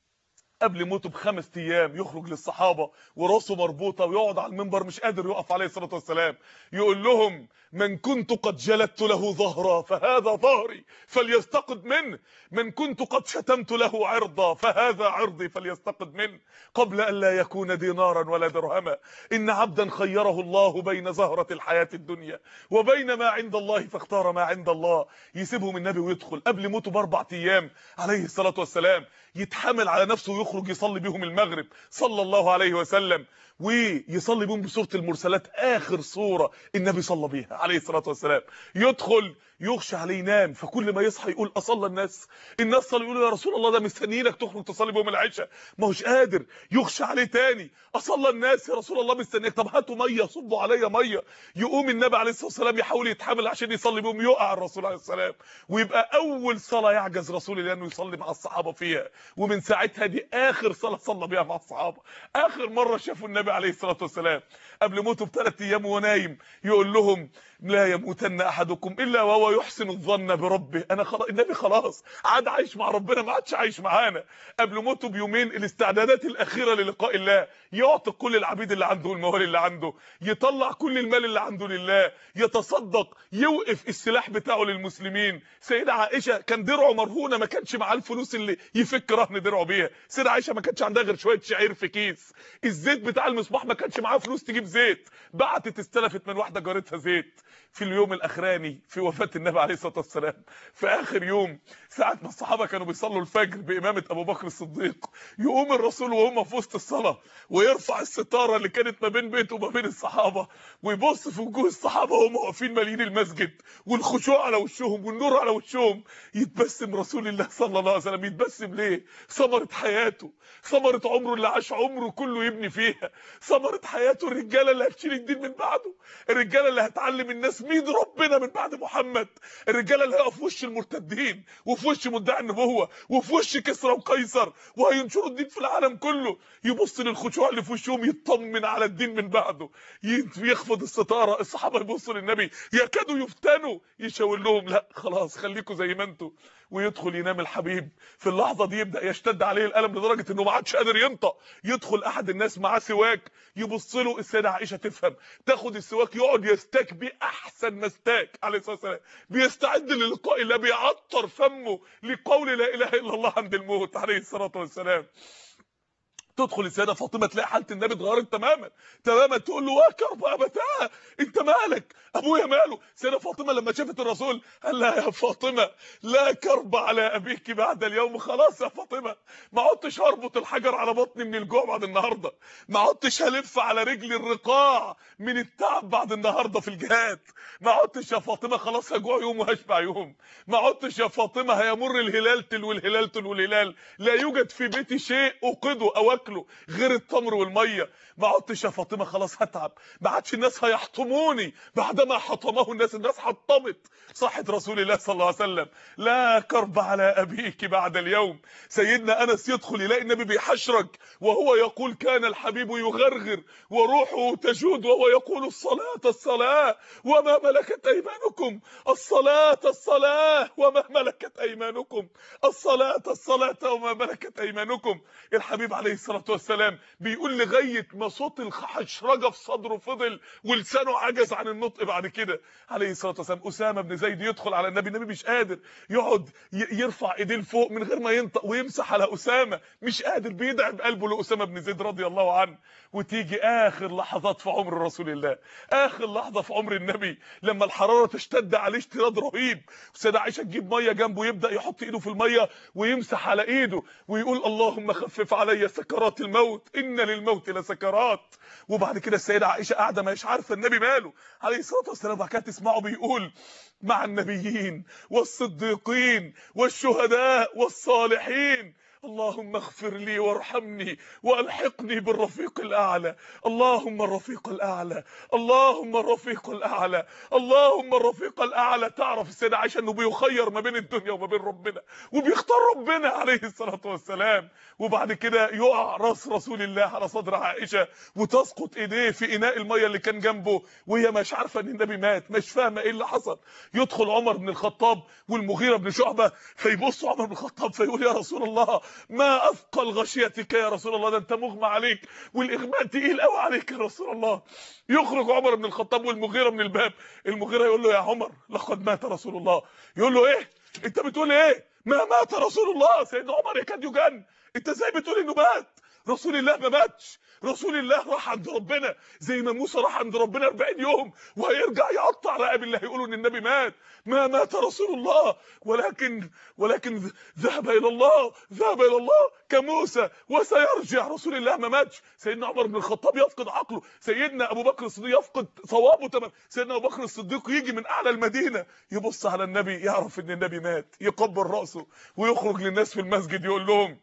قبل موته بخمس ايام يخرج للصحابه وراسه مربوطه ويقعد على المنبر مش قادر يقف عليه الصلاه والسلام يقول لهم من كنت قد جلدت له ظهرا فهذا ظهري فليستقد منه من كنت قد شتمت له عرضا فهذا عرضي فليستقد منه قبل ان لا يكون دينارا ولا درهما ان عبدا خيره الله بين زهره الحياه الدنيا وبين ما عند الله فاختار ما عند الله يسيبهم النبي ويدخل قبل موته باربع ايام عليه الصلاه والسلام يتحمل على نفسه ويخرج يصلي بيهم المغرب صلى الله عليه وسلم ويصلي بهم بسوره المرسلات اخر سوره النبي صلى بيها عليه الصلاه والسلام يدخل يغشى عليه ينام فكل ما يصحى يقول اصلى الناس الناس صلوا يقولوا يا رسول الله ده مستنيينك تخرج تصلي بهم العشاء ما هوش قادر يغشى عليه تاني اصلى الناس يا رسول الله مستنيك طب هاتوا ميه صبوا عليا ميه يقوم النبي عليه الصلاه والسلام يحاول يتحمل عشان يصلي بهم يقع الرسول عليه السلام ويبقى اول صلاه يعجز رسول الله انه يصلي مع الصحابه فيها ومن ساعتها دي اخر صلاه صلى بيها مع الصحابه اخر مره شافوا النبي عليه الصلاه والسلام قبل موته بثلاث ايام وهو نايم يقول لهم لا يموتن احدكم الا وهو يحسن الظن بربه انا خلاص النبي خلاص عاد عايش مع ربنا ما عادش عايش معانا قبل موته بيومين الاستعدادات الاخيره للقاء الله يعتق كل العبيد اللي عنده والموالي اللي عنده يطلع كل المال اللي عنده لله يتصدق يوقف السلاح بتاعه للمسلمين سيدة عائشه كان درعه مرهونه ما كانش معاه الفلوس اللي يفك رهن درعه بيها سيدة عائشه ما كانش عندها غير شويه شعير في كيس الزيت بتاع المصباح ما كانش معاها فلوس تجيب زيت بعتت استلفت من واحده جارتها زيت في اليوم الاخراني في وفاه النبي عليه الصلاه والسلام في اخر يوم ساعه ما الصحابه كانوا بيصلوا الفجر بامامه ابو بكر الصديق يقوم الرسول وهم في وسط الصلاه ويرفع الستاره اللي كانت ما بين بيته وما بين الصحابه ويبص في وجوه الصحابه وهم واقفين مالين المسجد والخشوع على وشهم والنور على وشهم يتبسم رسول الله صلى الله عليه وسلم يتبسم ليه ثمره حياته ثمره عمره اللي عاش عمره كله يبني فيها ثمره حياته الرجاله اللي هتشيل الدين من بعده الرجاله اللي هتعلم الناس مين ربنا من بعد محمد الرجاله اللي هيقفوا في وش المرتدين وفي وش مدعي النبوه وفي وش كسرى وقيصر وهينشروا الدين في العالم كله يبص للخشوع اللي في وشهم يطمن على الدين من بعده يخفض الستاره الصحابه يبصوا للنبي يكادوا يفتنوا يشاور لهم لا خلاص خليكم زي ما انتم ويدخل ينام الحبيب في اللحظه دي يبدا يشتد عليه الالم لدرجه انه ما عادش قادر ينطق يدخل احد الناس معاه سواك يبص له السيده عائشه تفهم تاخد السواك يقعد يستاك بيه احسن ما استاك عليه الصلاه والسلام بيستعد للقاء الله بيعطر فمه لقول لا اله الا الله عند الموت عليه الصلاه والسلام تدخل السيده فاطمه تلاقي حاله النبي اتغيرت تماما تماما تقول له كرب ابتاه انت مالك ابويا ماله سيده فاطمه لما شافت الرسول قال لها يا فاطمه لا كرب على ابيك بعد اليوم خلاص يا فاطمه ما عدتش هربط الحجر على بطني من الجوع بعد النهارده ما عدتش هلف على رجلي الرقاع من التعب بعد النهارده في الجهاد ما عدتش يا فاطمه خلاص هجوع يوم وهشبع يوم ما عدتش يا فاطمه هيمر الهلال تلو الهلال تلو الهلال لا يوجد في بيتي شيء اوقده او اكله غير التمر والميه ما عدتش يا فاطمه خلاص هتعب ما عادش الناس هيحطموني بعدما حطمه الناس الناس حطمت صحه رسول الله صلى الله عليه وسلم لا كرب على ابيك بعد اليوم سيدنا انس يدخل يلاقي النبي بيحشرج وهو يقول كان الحبيب يغرغر وروحه تجود وهو يقول الصلاه الصلاه وما ملكت ايمانكم الصلاه الصلاه وما ملكت ايمانكم الصلاه الصلاه وما ملكت ايمانكم الحبيب عليه الصلاه والسلام بيقول لغايه ما صوت الحشرجه في صدره فضل ولسانه عجز عن النطق بعد كده عليه الصلاه والسلام اسامه بن زيد يدخل على النبي النبي مش قادر يقعد يرفع ايديه لفوق من غير ما ينطق ويمسح على اسامه مش قادر بيدعي بقلبه لاسامه بن زيد رضي الله عنه وتيجي اخر لحظات في عمر رسول الله اخر لحظه في عمر النبي لما الحراره تشتد عليه اشتداد رهيب السيده عائشه تجيب ميه جنبه يبدا يحط ايده في الميه ويمسح على ايده ويقول اللهم خفف علي سكرات الموت ان للموت لسكرات وبعد كده السيده عائشه قاعده مش عارفه النبي ماله عليه الصلاه والسلام بعد كده تسمعه بيقول مع النبيين والصديقين والشهداء والصالحين اللهم اغفر لي وارحمني والحقني بالرفيق الاعلى اللهم الرفيق الاعلى اللهم الرفيق الاعلى اللهم الرفيق الاعلى تعرف السيده عائشه انه بيخير ما بين الدنيا وما بين ربنا وبيختار ربنا عليه الصلاه والسلام وبعد كده يقع راس رسول الله على صدر عائشه وتسقط ايديه في اناء الميه اللي كان جنبه وهي مش عارفه ان النبي مات مش فاهمه ايه اللي حصل يدخل عمر بن الخطاب والمغيره بن شعبه فيبص عمر بن الخطاب فيقول يا رسول الله ما اثقل غشيتك يا رسول الله ده انت مغمى عليك والاغماء تقيل قوي عليك يا رسول الله يخرج عمر بن الخطاب والمغيره من الباب المغيره يقول له يا عمر لقد مات رسول الله يقول له ايه انت بتقول ايه ما مات رسول الله سيدنا عمر يكاد يجن انت ازاي بتقول انه مات رسول الله ما ماتش رسول الله راح عند ربنا زي ما موسى راح عند ربنا 40 يوم وهيرجع يقطع رقاب الله يقولوا ان النبي مات ما مات رسول الله ولكن ولكن ذهب الى الله ذهب الى الله كموسى وسيرجع رسول الله ما ماتش سيدنا عمر بن الخطاب يفقد عقله سيدنا ابو بكر الصديق يفقد صوابه تمام سيدنا ابو بكر الصديق يجي من اعلى المدينه يبص على النبي يعرف ان النبي مات يقبل راسه ويخرج للناس في المسجد يقول لهم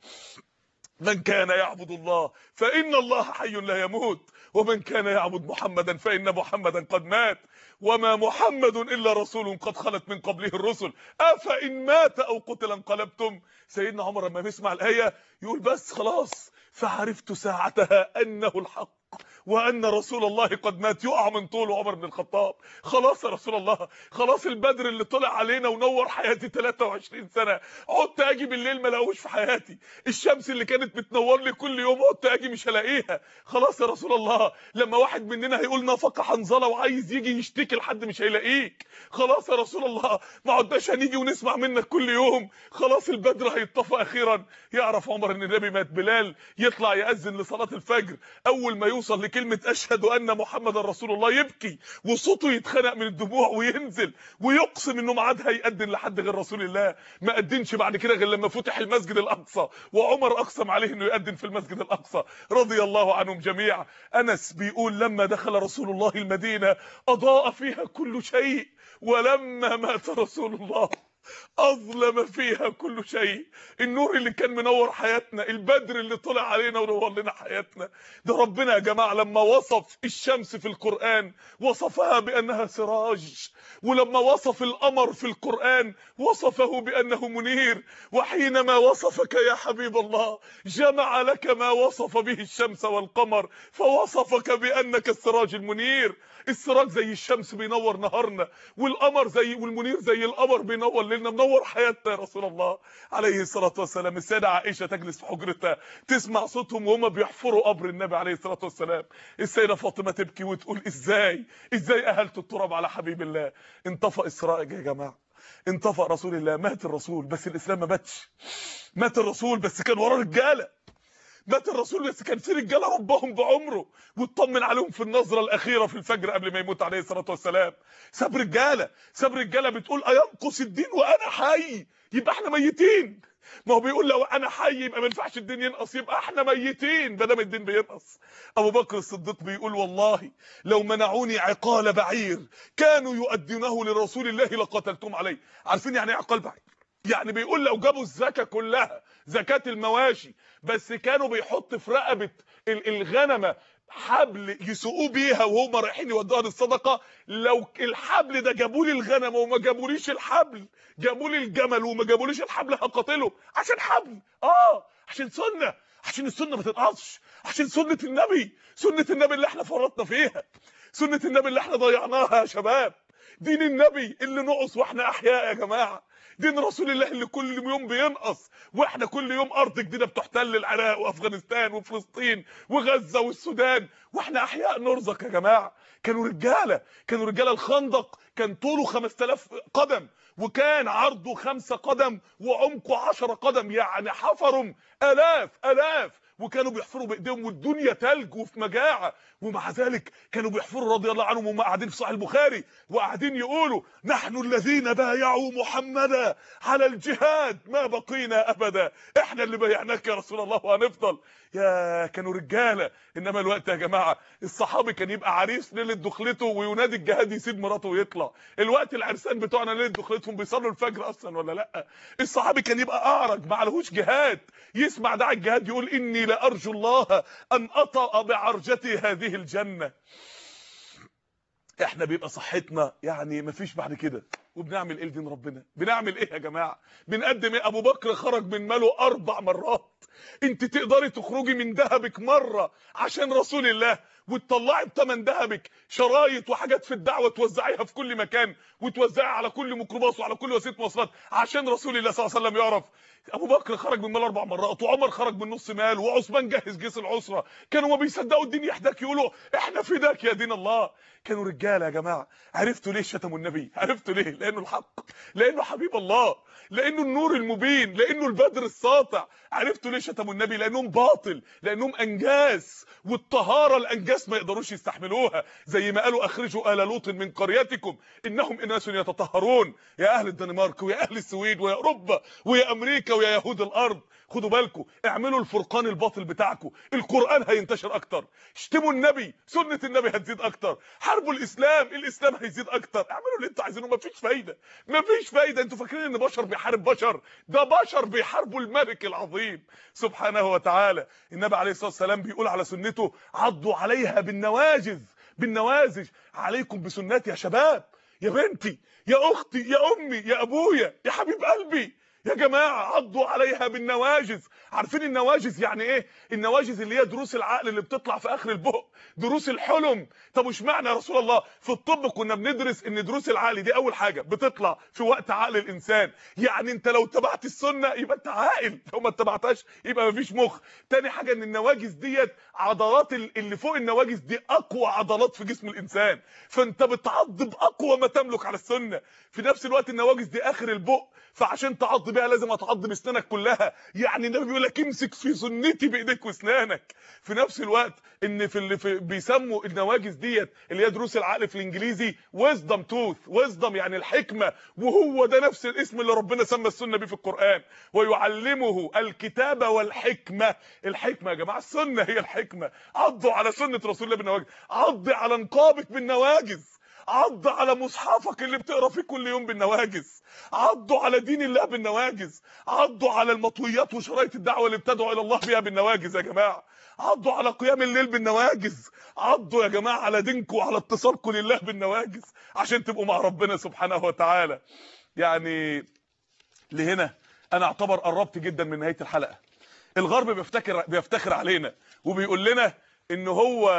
من كان يعبد الله فإن الله حي لا يموت ومن كان يعبد محمدا فإن محمدا قد مات وما محمد إلا رسول قد خلت من قبله الرسل أفإن مات أو قتل انقلبتم سيدنا عمر لما بيسمع الآية يقول بس خلاص فعرفت ساعتها أنه الحق وان رسول الله قد مات يقع من طوله عمر بن الخطاب خلاص يا رسول الله خلاص البدر اللي طلع علينا ونور حياتي 23 سنه عدت اجي بالليل ما الاقوش في حياتي الشمس اللي كانت بتنور لي كل يوم عدت اجي مش هلاقيها خلاص يا رسول الله لما واحد مننا هيقول نافق حنظله وعايز يجي يشتكي لحد مش هيلاقيك خلاص يا رسول الله ما عدناش هنيجي ونسمع منك كل يوم خلاص البدر هيطفى اخيرا يعرف عمر ان النبي مات بلال يطلع يأذن لصلاه الفجر اول ما يوصل لكلمه اشهد ان محمد رسول الله يبكي وصوته يتخنق من الدموع وينزل ويقسم انه ما عاد هيأذن لحد غير رسول الله ما أذنش بعد كده غير لما فتح المسجد الاقصى وعمر اقسم عليه انه يأذن في المسجد الاقصى رضي الله عنهم جميعا انس بيقول لما دخل رسول الله المدينه اضاء فيها كل شيء ولما مات رسول الله اظلم فيها كل شيء النور اللي كان منور حياتنا البدر اللي طلع علينا ونور لنا حياتنا ده ربنا يا جماعه لما وصف الشمس في القران وصفها بانها سراج ولما وصف القمر في القران وصفه بانه منير وحينما وصفك يا حبيب الله جمع لك ما وصف به الشمس والقمر فوصفك بانك السراج المنير السراج زي الشمس بينور نهارنا والقمر زي والمنير زي القمر بينور ليلنا منور حياتنا يا رسول الله عليه الصلاه والسلام السيده عائشه تجلس في حجرتها تسمع صوتهم وهم بيحفروا قبر النبي عليه الصلاه والسلام السيده فاطمه تبكي وتقول ازاي ازاي اهلت التراب على حبيب الله انطفأ اسراء يا جماعه انطفأ رسول الله مات الرسول بس الاسلام ما ماتش مات الرسول بس كان وراه رجاله مات الرسول بس كان في رجاله ربهم بعمره واطمن عليهم في النظره الاخيره في الفجر قبل ما يموت عليه الصلاه والسلام ساب رجاله ساب رجاله بتقول اينقص الدين وانا حي يبقى احنا ميتين ما هو بيقول لو انا حي يبقى ما ينفعش الدين ينقص يبقى احنا ميتين ما دام الدين بينقص ابو بكر الصديق بيقول والله لو منعوني عقال بعير كانوا يؤدونه لرسول الله لقتلتم عليه عارفين يعني ايه عقال بعير يعني بيقول لو جابوا الزكاه كلها زكاه المواشي بس كانوا بيحط في رقبه الغنمه حبل يسوقوه بيها وهم رايحين يودوها للصدقه لو الحبل ده جابوا لي الغنم وما جابوليش الحبل جابوا لي الجمل وما جابوليش الحبل هقاتله عشان حبل اه عشان سنه عشان السنه ما تنقصش عشان سنه النبي سنه النبي اللي احنا فرطنا فيها سنه النبي اللي احنا ضيعناها يا شباب دين النبي اللي نقص واحنا احياء يا جماعه دين رسول الله اللي كل يوم بينقص واحنا كل يوم ارض جديده بتحتل العراق وافغانستان وفلسطين وغزه والسودان واحنا احياء نرزق يا جماعه كانوا رجاله كانوا رجاله الخندق كان طوله 5000 قدم وكان عرضه خمسة قدم وعمقه 10 قدم يعني حفروا الاف الاف وكانوا بيحفروا بايديهم والدنيا تلج وفي مجاعه ومع ذلك كانوا بيحفروا رضي الله عنهم وهم قاعدين في صحيح البخاري وقاعدين يقولوا نحن الذين بايعوا محمدا على الجهاد ما بقينا ابدا احنا اللي بايعناك يا رسول الله وهنفضل يا كانوا رجاله انما الوقت يا جماعه الصحابي كان يبقى عريس ليله دخلته وينادي الجهاد يسيب مراته ويطلع الوقت العرسان بتوعنا ليله دخلتهم بيصلوا الفجر اصلا ولا لا الصحابي كان يبقى اعرج ما عليهوش جهاد يسمع داعي الجهاد يقول اني لارجو الله ان اطأ بعرجتي هذه الجنه احنا بيبقى صحتنا يعني مفيش بعد كده وبنعمل ايه لدين ربنا بنعمل ايه يا جماعه بنقدم ايه ابو بكر خرج من ماله اربع مرات انت تقدري تخرجي من ذهبك مره عشان رسول الله وتطلعي بثمن ذهبك شرايط وحاجات في الدعوه توزعيها في كل مكان وتوزعيها على كل ميكروباص وعلى كل وسيله مواصلات عشان رسول الله صلى الله عليه وسلم يعرف ابو بكر خرج من مال اربع مرات وعمر خرج من نص مال وعثمان جهز جيش العسره كانوا ما بيصدقوا الدين يحداك يقولوا احنا فداك يا دين الله كانوا رجاله يا جماعه عرفتوا ليه شتموا النبي عرفتوا ليه لانه الحق لانه حبيب الله لانه النور المبين لانه البدر الساطع عرفتوا ليه شتموا النبي لانهم باطل لانهم انجاس والطهاره الانجاس ما يقدروش يستحملوها زي ما قالوا اخرجوا ال لوط من قريتكم انهم اناس يتطهرون يا اهل الدنمارك ويا اهل السويد ويا اوروبا ويا امريكا ويا يهود الارض خدوا بالكم اعملوا الفرقان الباطل بتاعكم القران هينتشر اكتر اشتموا النبي سنه النبي هتزيد اكتر حاربوا الاسلام الاسلام هيزيد اكتر اعملوا اللي انتوا عايزينه مفيش فايده مفيش فايده انتوا فاكرين ان بشر بيحارب بشر ده بشر بيحاربوا الملك العظيم سبحانه وتعالى النبي عليه الصلاه والسلام بيقول على سنته عضوا عليها بالنواجذ بالنوازج عليكم بسنتي يا شباب يا بنتي يا اختي يا امي يا ابويا يا حبيب قلبي يا جماعه عضوا عليها بالنواجز عارفين النواجز يعني ايه النواجز اللي هي دروس العقل اللي بتطلع في اخر البق دروس الحلم طب وش معنى يا رسول الله في الطب كنا بندرس ان دروس العقل دي اول حاجه بتطلع في وقت عقل الانسان يعني انت لو تبعت السنه يبقى انت عاقل لو ما اتبعتهاش يبقى مفيش مخ تاني حاجه ان النواجز ديت عضلات اللي فوق النواجز دي اقوى عضلات في جسم الانسان فانت بتعض باقوى ما تملك على السنه في نفس الوقت النواجز دي اخر البق فعشان تعض بيها لازم هتعض باسنانك كلها يعني النبي بيقول لك امسك في سنتي بايديك واسنانك في نفس الوقت ان في اللي في بيسموا النواجز ديت اللي هي دروس العقل في الانجليزي ويزدم توث ويزدم يعني الحكمه وهو ده نفس الاسم اللي ربنا سمى السنه بيه في القران ويعلمه الكتابه والحكمه الحكمه يا جماعه السنه هي الحكمه عضوا على سنه رسول الله بالنواجز عض على نقابك بالنواجز عض على مصحفك اللي بتقرا فيه كل يوم بالنواجز عضوا على دين الله بالنواجز عضوا على المطويات وشرايط الدعوه اللي بتدعو الى الله بيها بالنواجز يا جماعه عضوا على قيام الليل بالنواجز عضوا يا جماعه على دينكم وعلى اتصالكم لله بالنواجز عشان تبقوا مع ربنا سبحانه وتعالى يعني لهنا انا اعتبر قربت جدا من نهايه الحلقه الغرب بيفتكر بيفتخر علينا وبيقول لنا ان هو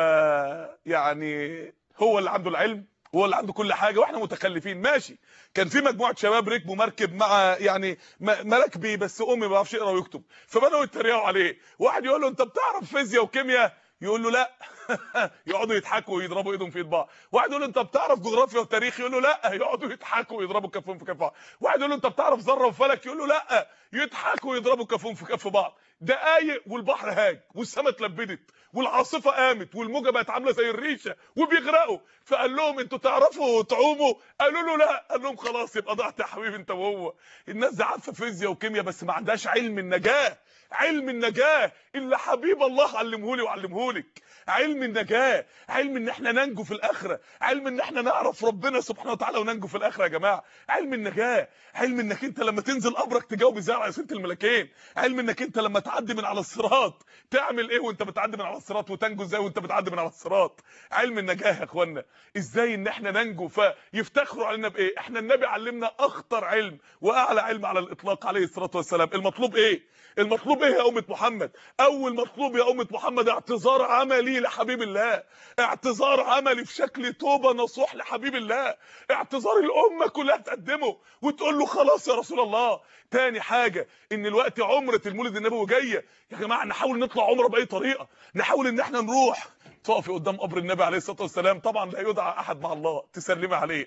يعني هو اللي عنده العلم هو اللي عنده كل حاجه واحنا متخلفين ماشي كان في مجموعه شباب ركبوا مركب مع يعني مراكبي بس امي ما بيعرفش يقرا ويكتب فبداوا يتريقوا عليه واحد يقول له انت بتعرف فيزياء وكيمياء يقول له لا يقعدوا يضحكوا ويضربوا ايدهم في ايد بعض واحد يقول له انت بتعرف جغرافيا وتاريخ يقول له لا يقعدوا يضحكوا ويضربوا كفهم في كف بعض واحد يقول له انت بتعرف ذره وفلك يقول له لا يضحكوا ويضربوا كفهم في كف بعض دقايق والبحر هاج والسماء اتلبدت والعاصفه قامت والموجه بقت عامله زي الريشه وبيغرقوا فقال لهم انتوا تعرفوا تعوموا قالوا له لا قال لهم خلاص يبقى ضعت يا حبيبي انت وهو الناس دي عارفه فيزياء وكيمياء بس ما عندهاش علم النجاه علم النجاه اللي حبيب الله علمه لي وعلمه لك علم النجاه علم ان احنا ننجو في الاخره علم ان احنا نعرف ربنا سبحانه وتعالى وننجو في الاخره يا جماعه علم النجاه علم انك انت لما تنزل قبرك تجاوب ازاي على اسئله الملكين علم انك انت لما تعدي من على الصراط تعمل ايه وانت بتعدي من على الصراط وتنجو ازاي وانت بتعدي من على الصراط علم النجاه يا اخوانا ازاي ان احنا ننجو فيفتخروا علينا بايه احنا النبي علمنا اخطر علم واعلى علم على الاطلاق عليه الصلاه والسلام المطلوب ايه المطلوب ايه يا امه محمد اول مطلوب يا امه محمد اعتذار عملي لحبيب الله اعتذار عملي في شكل توبه نصوح لحبيب الله اعتذار الامه كلها تقدمه وتقول له خلاص يا رسول الله تاني حاجه ان الوقت عمره المولد النبوي جايه يا جماعه نحاول نطلع عمره باي طريقه نحاول ان احنا نروح تقفي قدام قبر النبي عليه الصلاه والسلام طبعا لا يدعى احد مع الله تسلمي عليه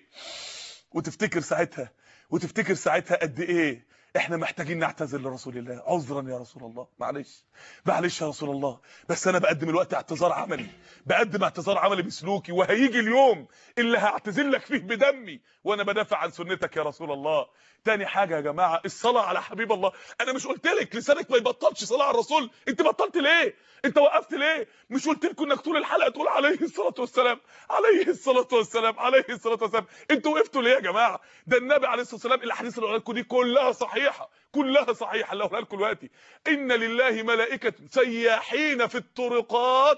وتفتكر ساعتها وتفتكر ساعتها قد ايه احنا محتاجين نعتذر لرسول الله عذرا يا رسول الله معلش معلش يا رسول الله بس انا بقدم الوقت اعتذار عملي بقدم اعتذار عملي بسلوكي وهيجي اليوم اللي هعتذر لك فيه بدمي وانا بدافع عن سنتك يا رسول الله تاني حاجه يا جماعه الصلاه على حبيب الله انا مش قلت لك لسانك ما يبطلش صلاه على الرسول انت بطلت ليه انت وقفت ليه مش قلت لكم انك طول الحلقه تقول عليه الصلاه والسلام عليه الصلاه والسلام عليه الصلاه والسلام انتوا وقفتوا ليه يا جماعه ده النبي عليه الصلاه والسلام الاحاديث اللي لكم دي كلها صحيحه كلها صحيحه اللي هقولها لكم دلوقتي ان لله ملائكه سياحين في الطرقات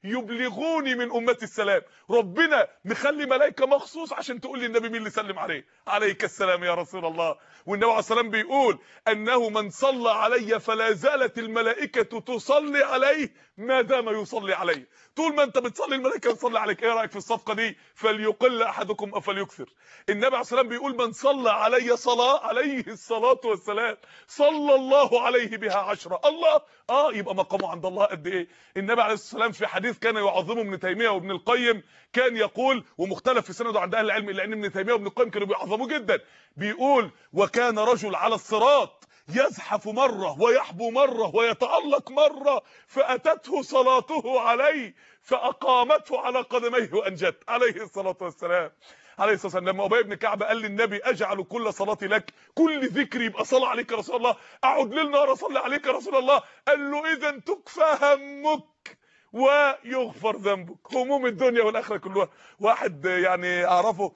يبلغوني من امتي السلام ربنا مخلي ملائكه مخصوص عشان تقول لي النبي مين اللي سلم عليه عليك السلام يا رسول الله والنبي عليه السلام بيقول انه من صلى علي فلا زالت الملائكه تصلي عليه ما دام يصلي عليه طول ما انت بتصلي الملائكه تصلي عليك ايه رايك في الصفقه دي فليقل احدكم او فليكثر النبي عليه السلام بيقول من صلى علي صلاه عليه الصلاه والسلام صلى الله عليه بها عشرة الله اه يبقى مقامه عند الله قد ايه النبي عليه الصلاه والسلام في حديث كان يعظمه ابن تيميه وابن القيم كان يقول ومختلف في سنده عند اهل العلم الا ان ابن تيميه وابن القيم كانوا بيعظموه جدا بيقول وكان رجل على الصراط يزحف مرة ويحبو مرة ويتألق مرة فأتته صلاته عليه فأقامته على قدميه وأنجت عليه الصلاة والسلام عليه الصلاه والسلام لما ابي بن كعب قال للنبي اجعل كل صلاتي لك كل ذكر يبقى صلاه عليك يا رسول الله اقعد ليل نهار اصلي عليك يا رسول الله قال له اذا تكفى همك ويغفر ذنبك هموم الدنيا والاخره كلها واحد يعني اعرفه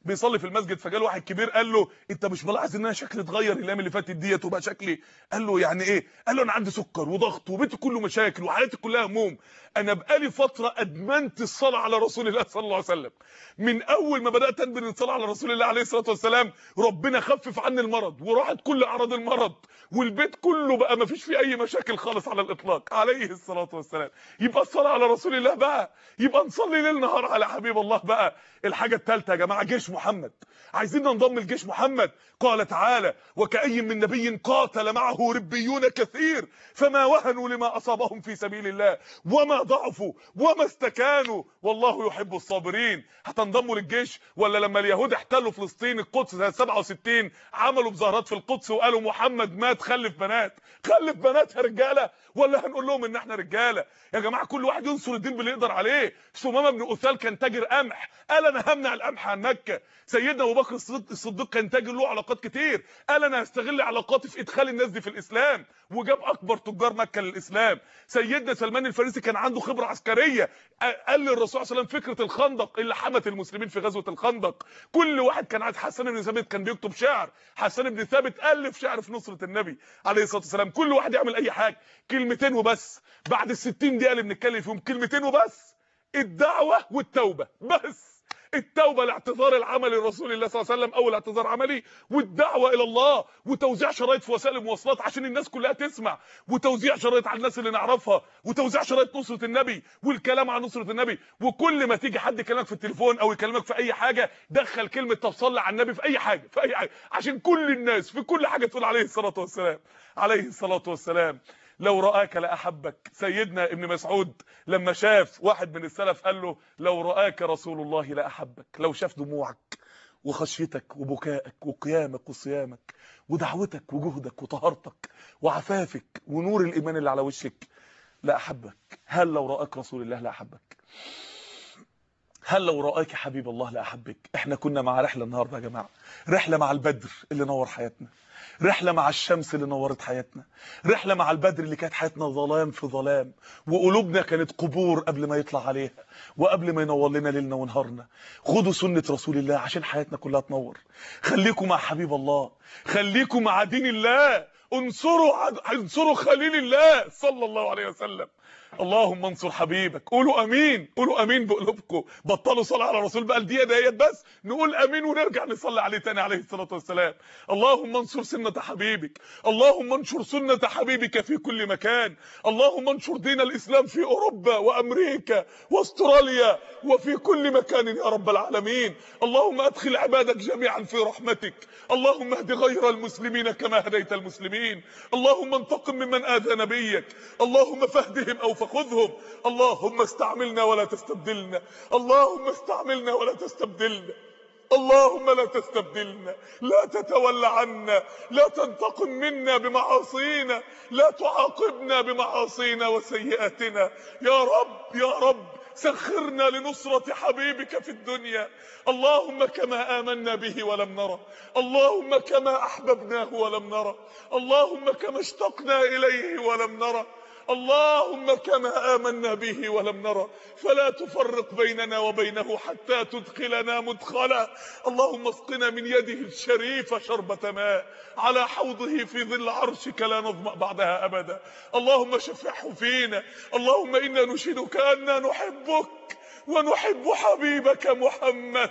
بيصلي في المسجد فجاله واحد كبير قال له انت مش ملاحظ ان انا شكلي اتغير الايام اللي فاتت ديت وبقى شكلي قال له يعني ايه قال له انا عندي سكر وضغط وبيتي كله مشاكل وحياتي كلها هموم انا بقالي فتره ادمنت الصلاه على رسول الله صلى الله عليه وسلم من اول ما بدات ادمن الصلاه على رسول الله عليه الصلاه والسلام ربنا خفف عني المرض وراحت كل اعراض المرض والبيت كله بقى ما فيش فيه اي مشاكل خالص على الاطلاق عليه الصلاه والسلام يبقى الصلاه على رسول الله بقى يبقى نصلي ليل نهار على حبيب الله بقى الحاجه الثالثه يا جماعه جيش محمد عايزين ننضم لجيش محمد قال تعالى وكأي من نبي قاتل معه ربيون كثير فما وهنوا لما أصابهم في سبيل الله وما ضعفوا وما استكانوا والله يحب الصابرين هتنضموا للجيش ولا لما اليهود احتلوا فلسطين القدس سنه 67 عملوا مظاهرات في القدس وقالوا محمد مات خلف بنات خلف بنات يا رجاله ولا هنقول لهم ان احنا رجاله يا جماعه كل واحد ينصر الدين باللي يقدر عليه ثمامه بن اثال كان تاجر قمح قال انا همنع القمح عن مكه سيدنا ابو بكر الصديق الصديق كان تاجر له علاقات كتير قال انا هستغل علاقاتي في ادخال الناس دي في الاسلام وجاب اكبر تجار مكه للاسلام سيدنا سلمان الفارسي كان عنده خبره عسكريه قال للرسول صلى الله عليه وسلم فكره الخندق اللي حمت المسلمين في غزوه الخندق كل واحد كان عايز حسان بن ثابت كان بيكتب شعر حسان بن ثابت الف شعر في نصره النبي عليه الصلاه والسلام كل واحد يعمل اي حاجه كلمتين وبس بعد ال 60 دقيقه اللي بنتكلم فيهم كلمتين وبس الدعوه والتوبه بس التوبه الاعتذار العملي لرسول الله صلى الله عليه وسلم اول اعتذار عملي والدعوه الى الله وتوزيع شرايط في وسائل المواصلات عشان الناس كلها تسمع وتوزيع شرايط على الناس اللي نعرفها وتوزيع شرايط نصره النبي والكلام عن نصره النبي وكل ما تيجي حد يكلمك في التليفون او يكلمك في اي حاجه دخل كلمه طب صلي على النبي في اي حاجه في اي حاجه عشان كل الناس في كل حاجه تقول عليه الصلاه والسلام عليه الصلاه والسلام لو رآك لأحبك سيدنا ابن مسعود لما شاف واحد من السلف قال له لو رآك رسول الله لأحبك لو شاف دموعك وخشيتك وبكائك وقيامك وصيامك ودعوتك وجهدك وطهارتك وعفافك ونور الإيمان اللي على وشك لأحبك هل لو رآك رسول الله لأحبك هل لو رآك حبيب الله لأحبك احنا كنا مع رحلة النهاردة يا جماعة رحلة مع البدر اللي نور حياتنا رحلة مع الشمس اللي نورت حياتنا رحلة مع البدر اللي كانت حياتنا ظلام في ظلام وقلوبنا كانت قبور قبل ما يطلع عليها وقبل ما ينور لنا ليلنا ونهارنا خدوا سنة رسول الله عشان حياتنا كلها تنور خليكم مع حبيب الله خليكم مع دين الله انصروا عد... انصروا خليل الله صلى الله عليه وسلم اللهم انصر حبيبك قولوا امين قولوا امين بقلوبكم بطلوا صلاه على الرسول بقى الدقيقه ديت بس نقول امين ونرجع نصلي عليه تاني عليه الصلاه والسلام اللهم انصر سنه حبيبك اللهم انشر سنه حبيبك في كل مكان اللهم انشر دين الاسلام في اوروبا وامريكا واستراليا وفي كل مكان يا رب العالمين اللهم ادخل عبادك جميعا في رحمتك اللهم اهد غير المسلمين كما هديت المسلمين اللهم انتقم ممن اذى نبيك اللهم فاهدهم او فخذهم اللهم استعملنا ولا تستبدلنا اللهم استعملنا ولا تستبدلنا اللهم لا تستبدلنا لا تتولى عنا لا تنتقم منا بمعاصينا لا تعاقبنا بمعاصينا وسيئاتنا يا رب يا رب سخرنا لنصرة حبيبك في الدنيا اللهم كما آمنا به ولم نرى اللهم كما أحببناه ولم نرى اللهم كما اشتقنا إليه ولم نرى اللهم كما آمنا به ولم نرى فلا تفرق بيننا وبينه حتى تدخلنا مدخلا اللهم اسقنا من يده الشريفة شربة ماء على حوضه في ظل عرشك لا نظمأ بعدها أبدا اللهم شفعه فينا اللهم إنا نشهدك أننا نحبك ونحب حبيبك محمد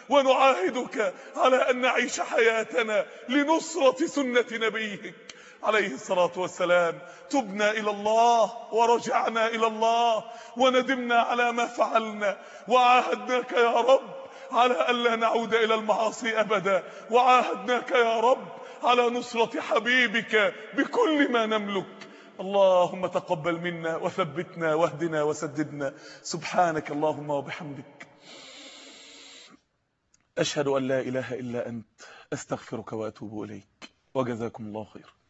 ونعاهدك على أن نعيش حياتنا لنصرة سنة نبيك عليه الصلاة والسلام تبنا إلى الله ورجعنا إلى الله وندمنا على ما فعلنا وعاهدناك يا رب على ألا نعود إلى المعاصي أبدا وعاهدناك يا رب على نصرة حبيبك بكل ما نملك اللهم تقبل منا وثبتنا واهدنا وسددنا سبحانك اللهم وبحمدك أشهد أن لا إله إلا أنت أستغفرك وأتوب إليك وجزاكم الله خير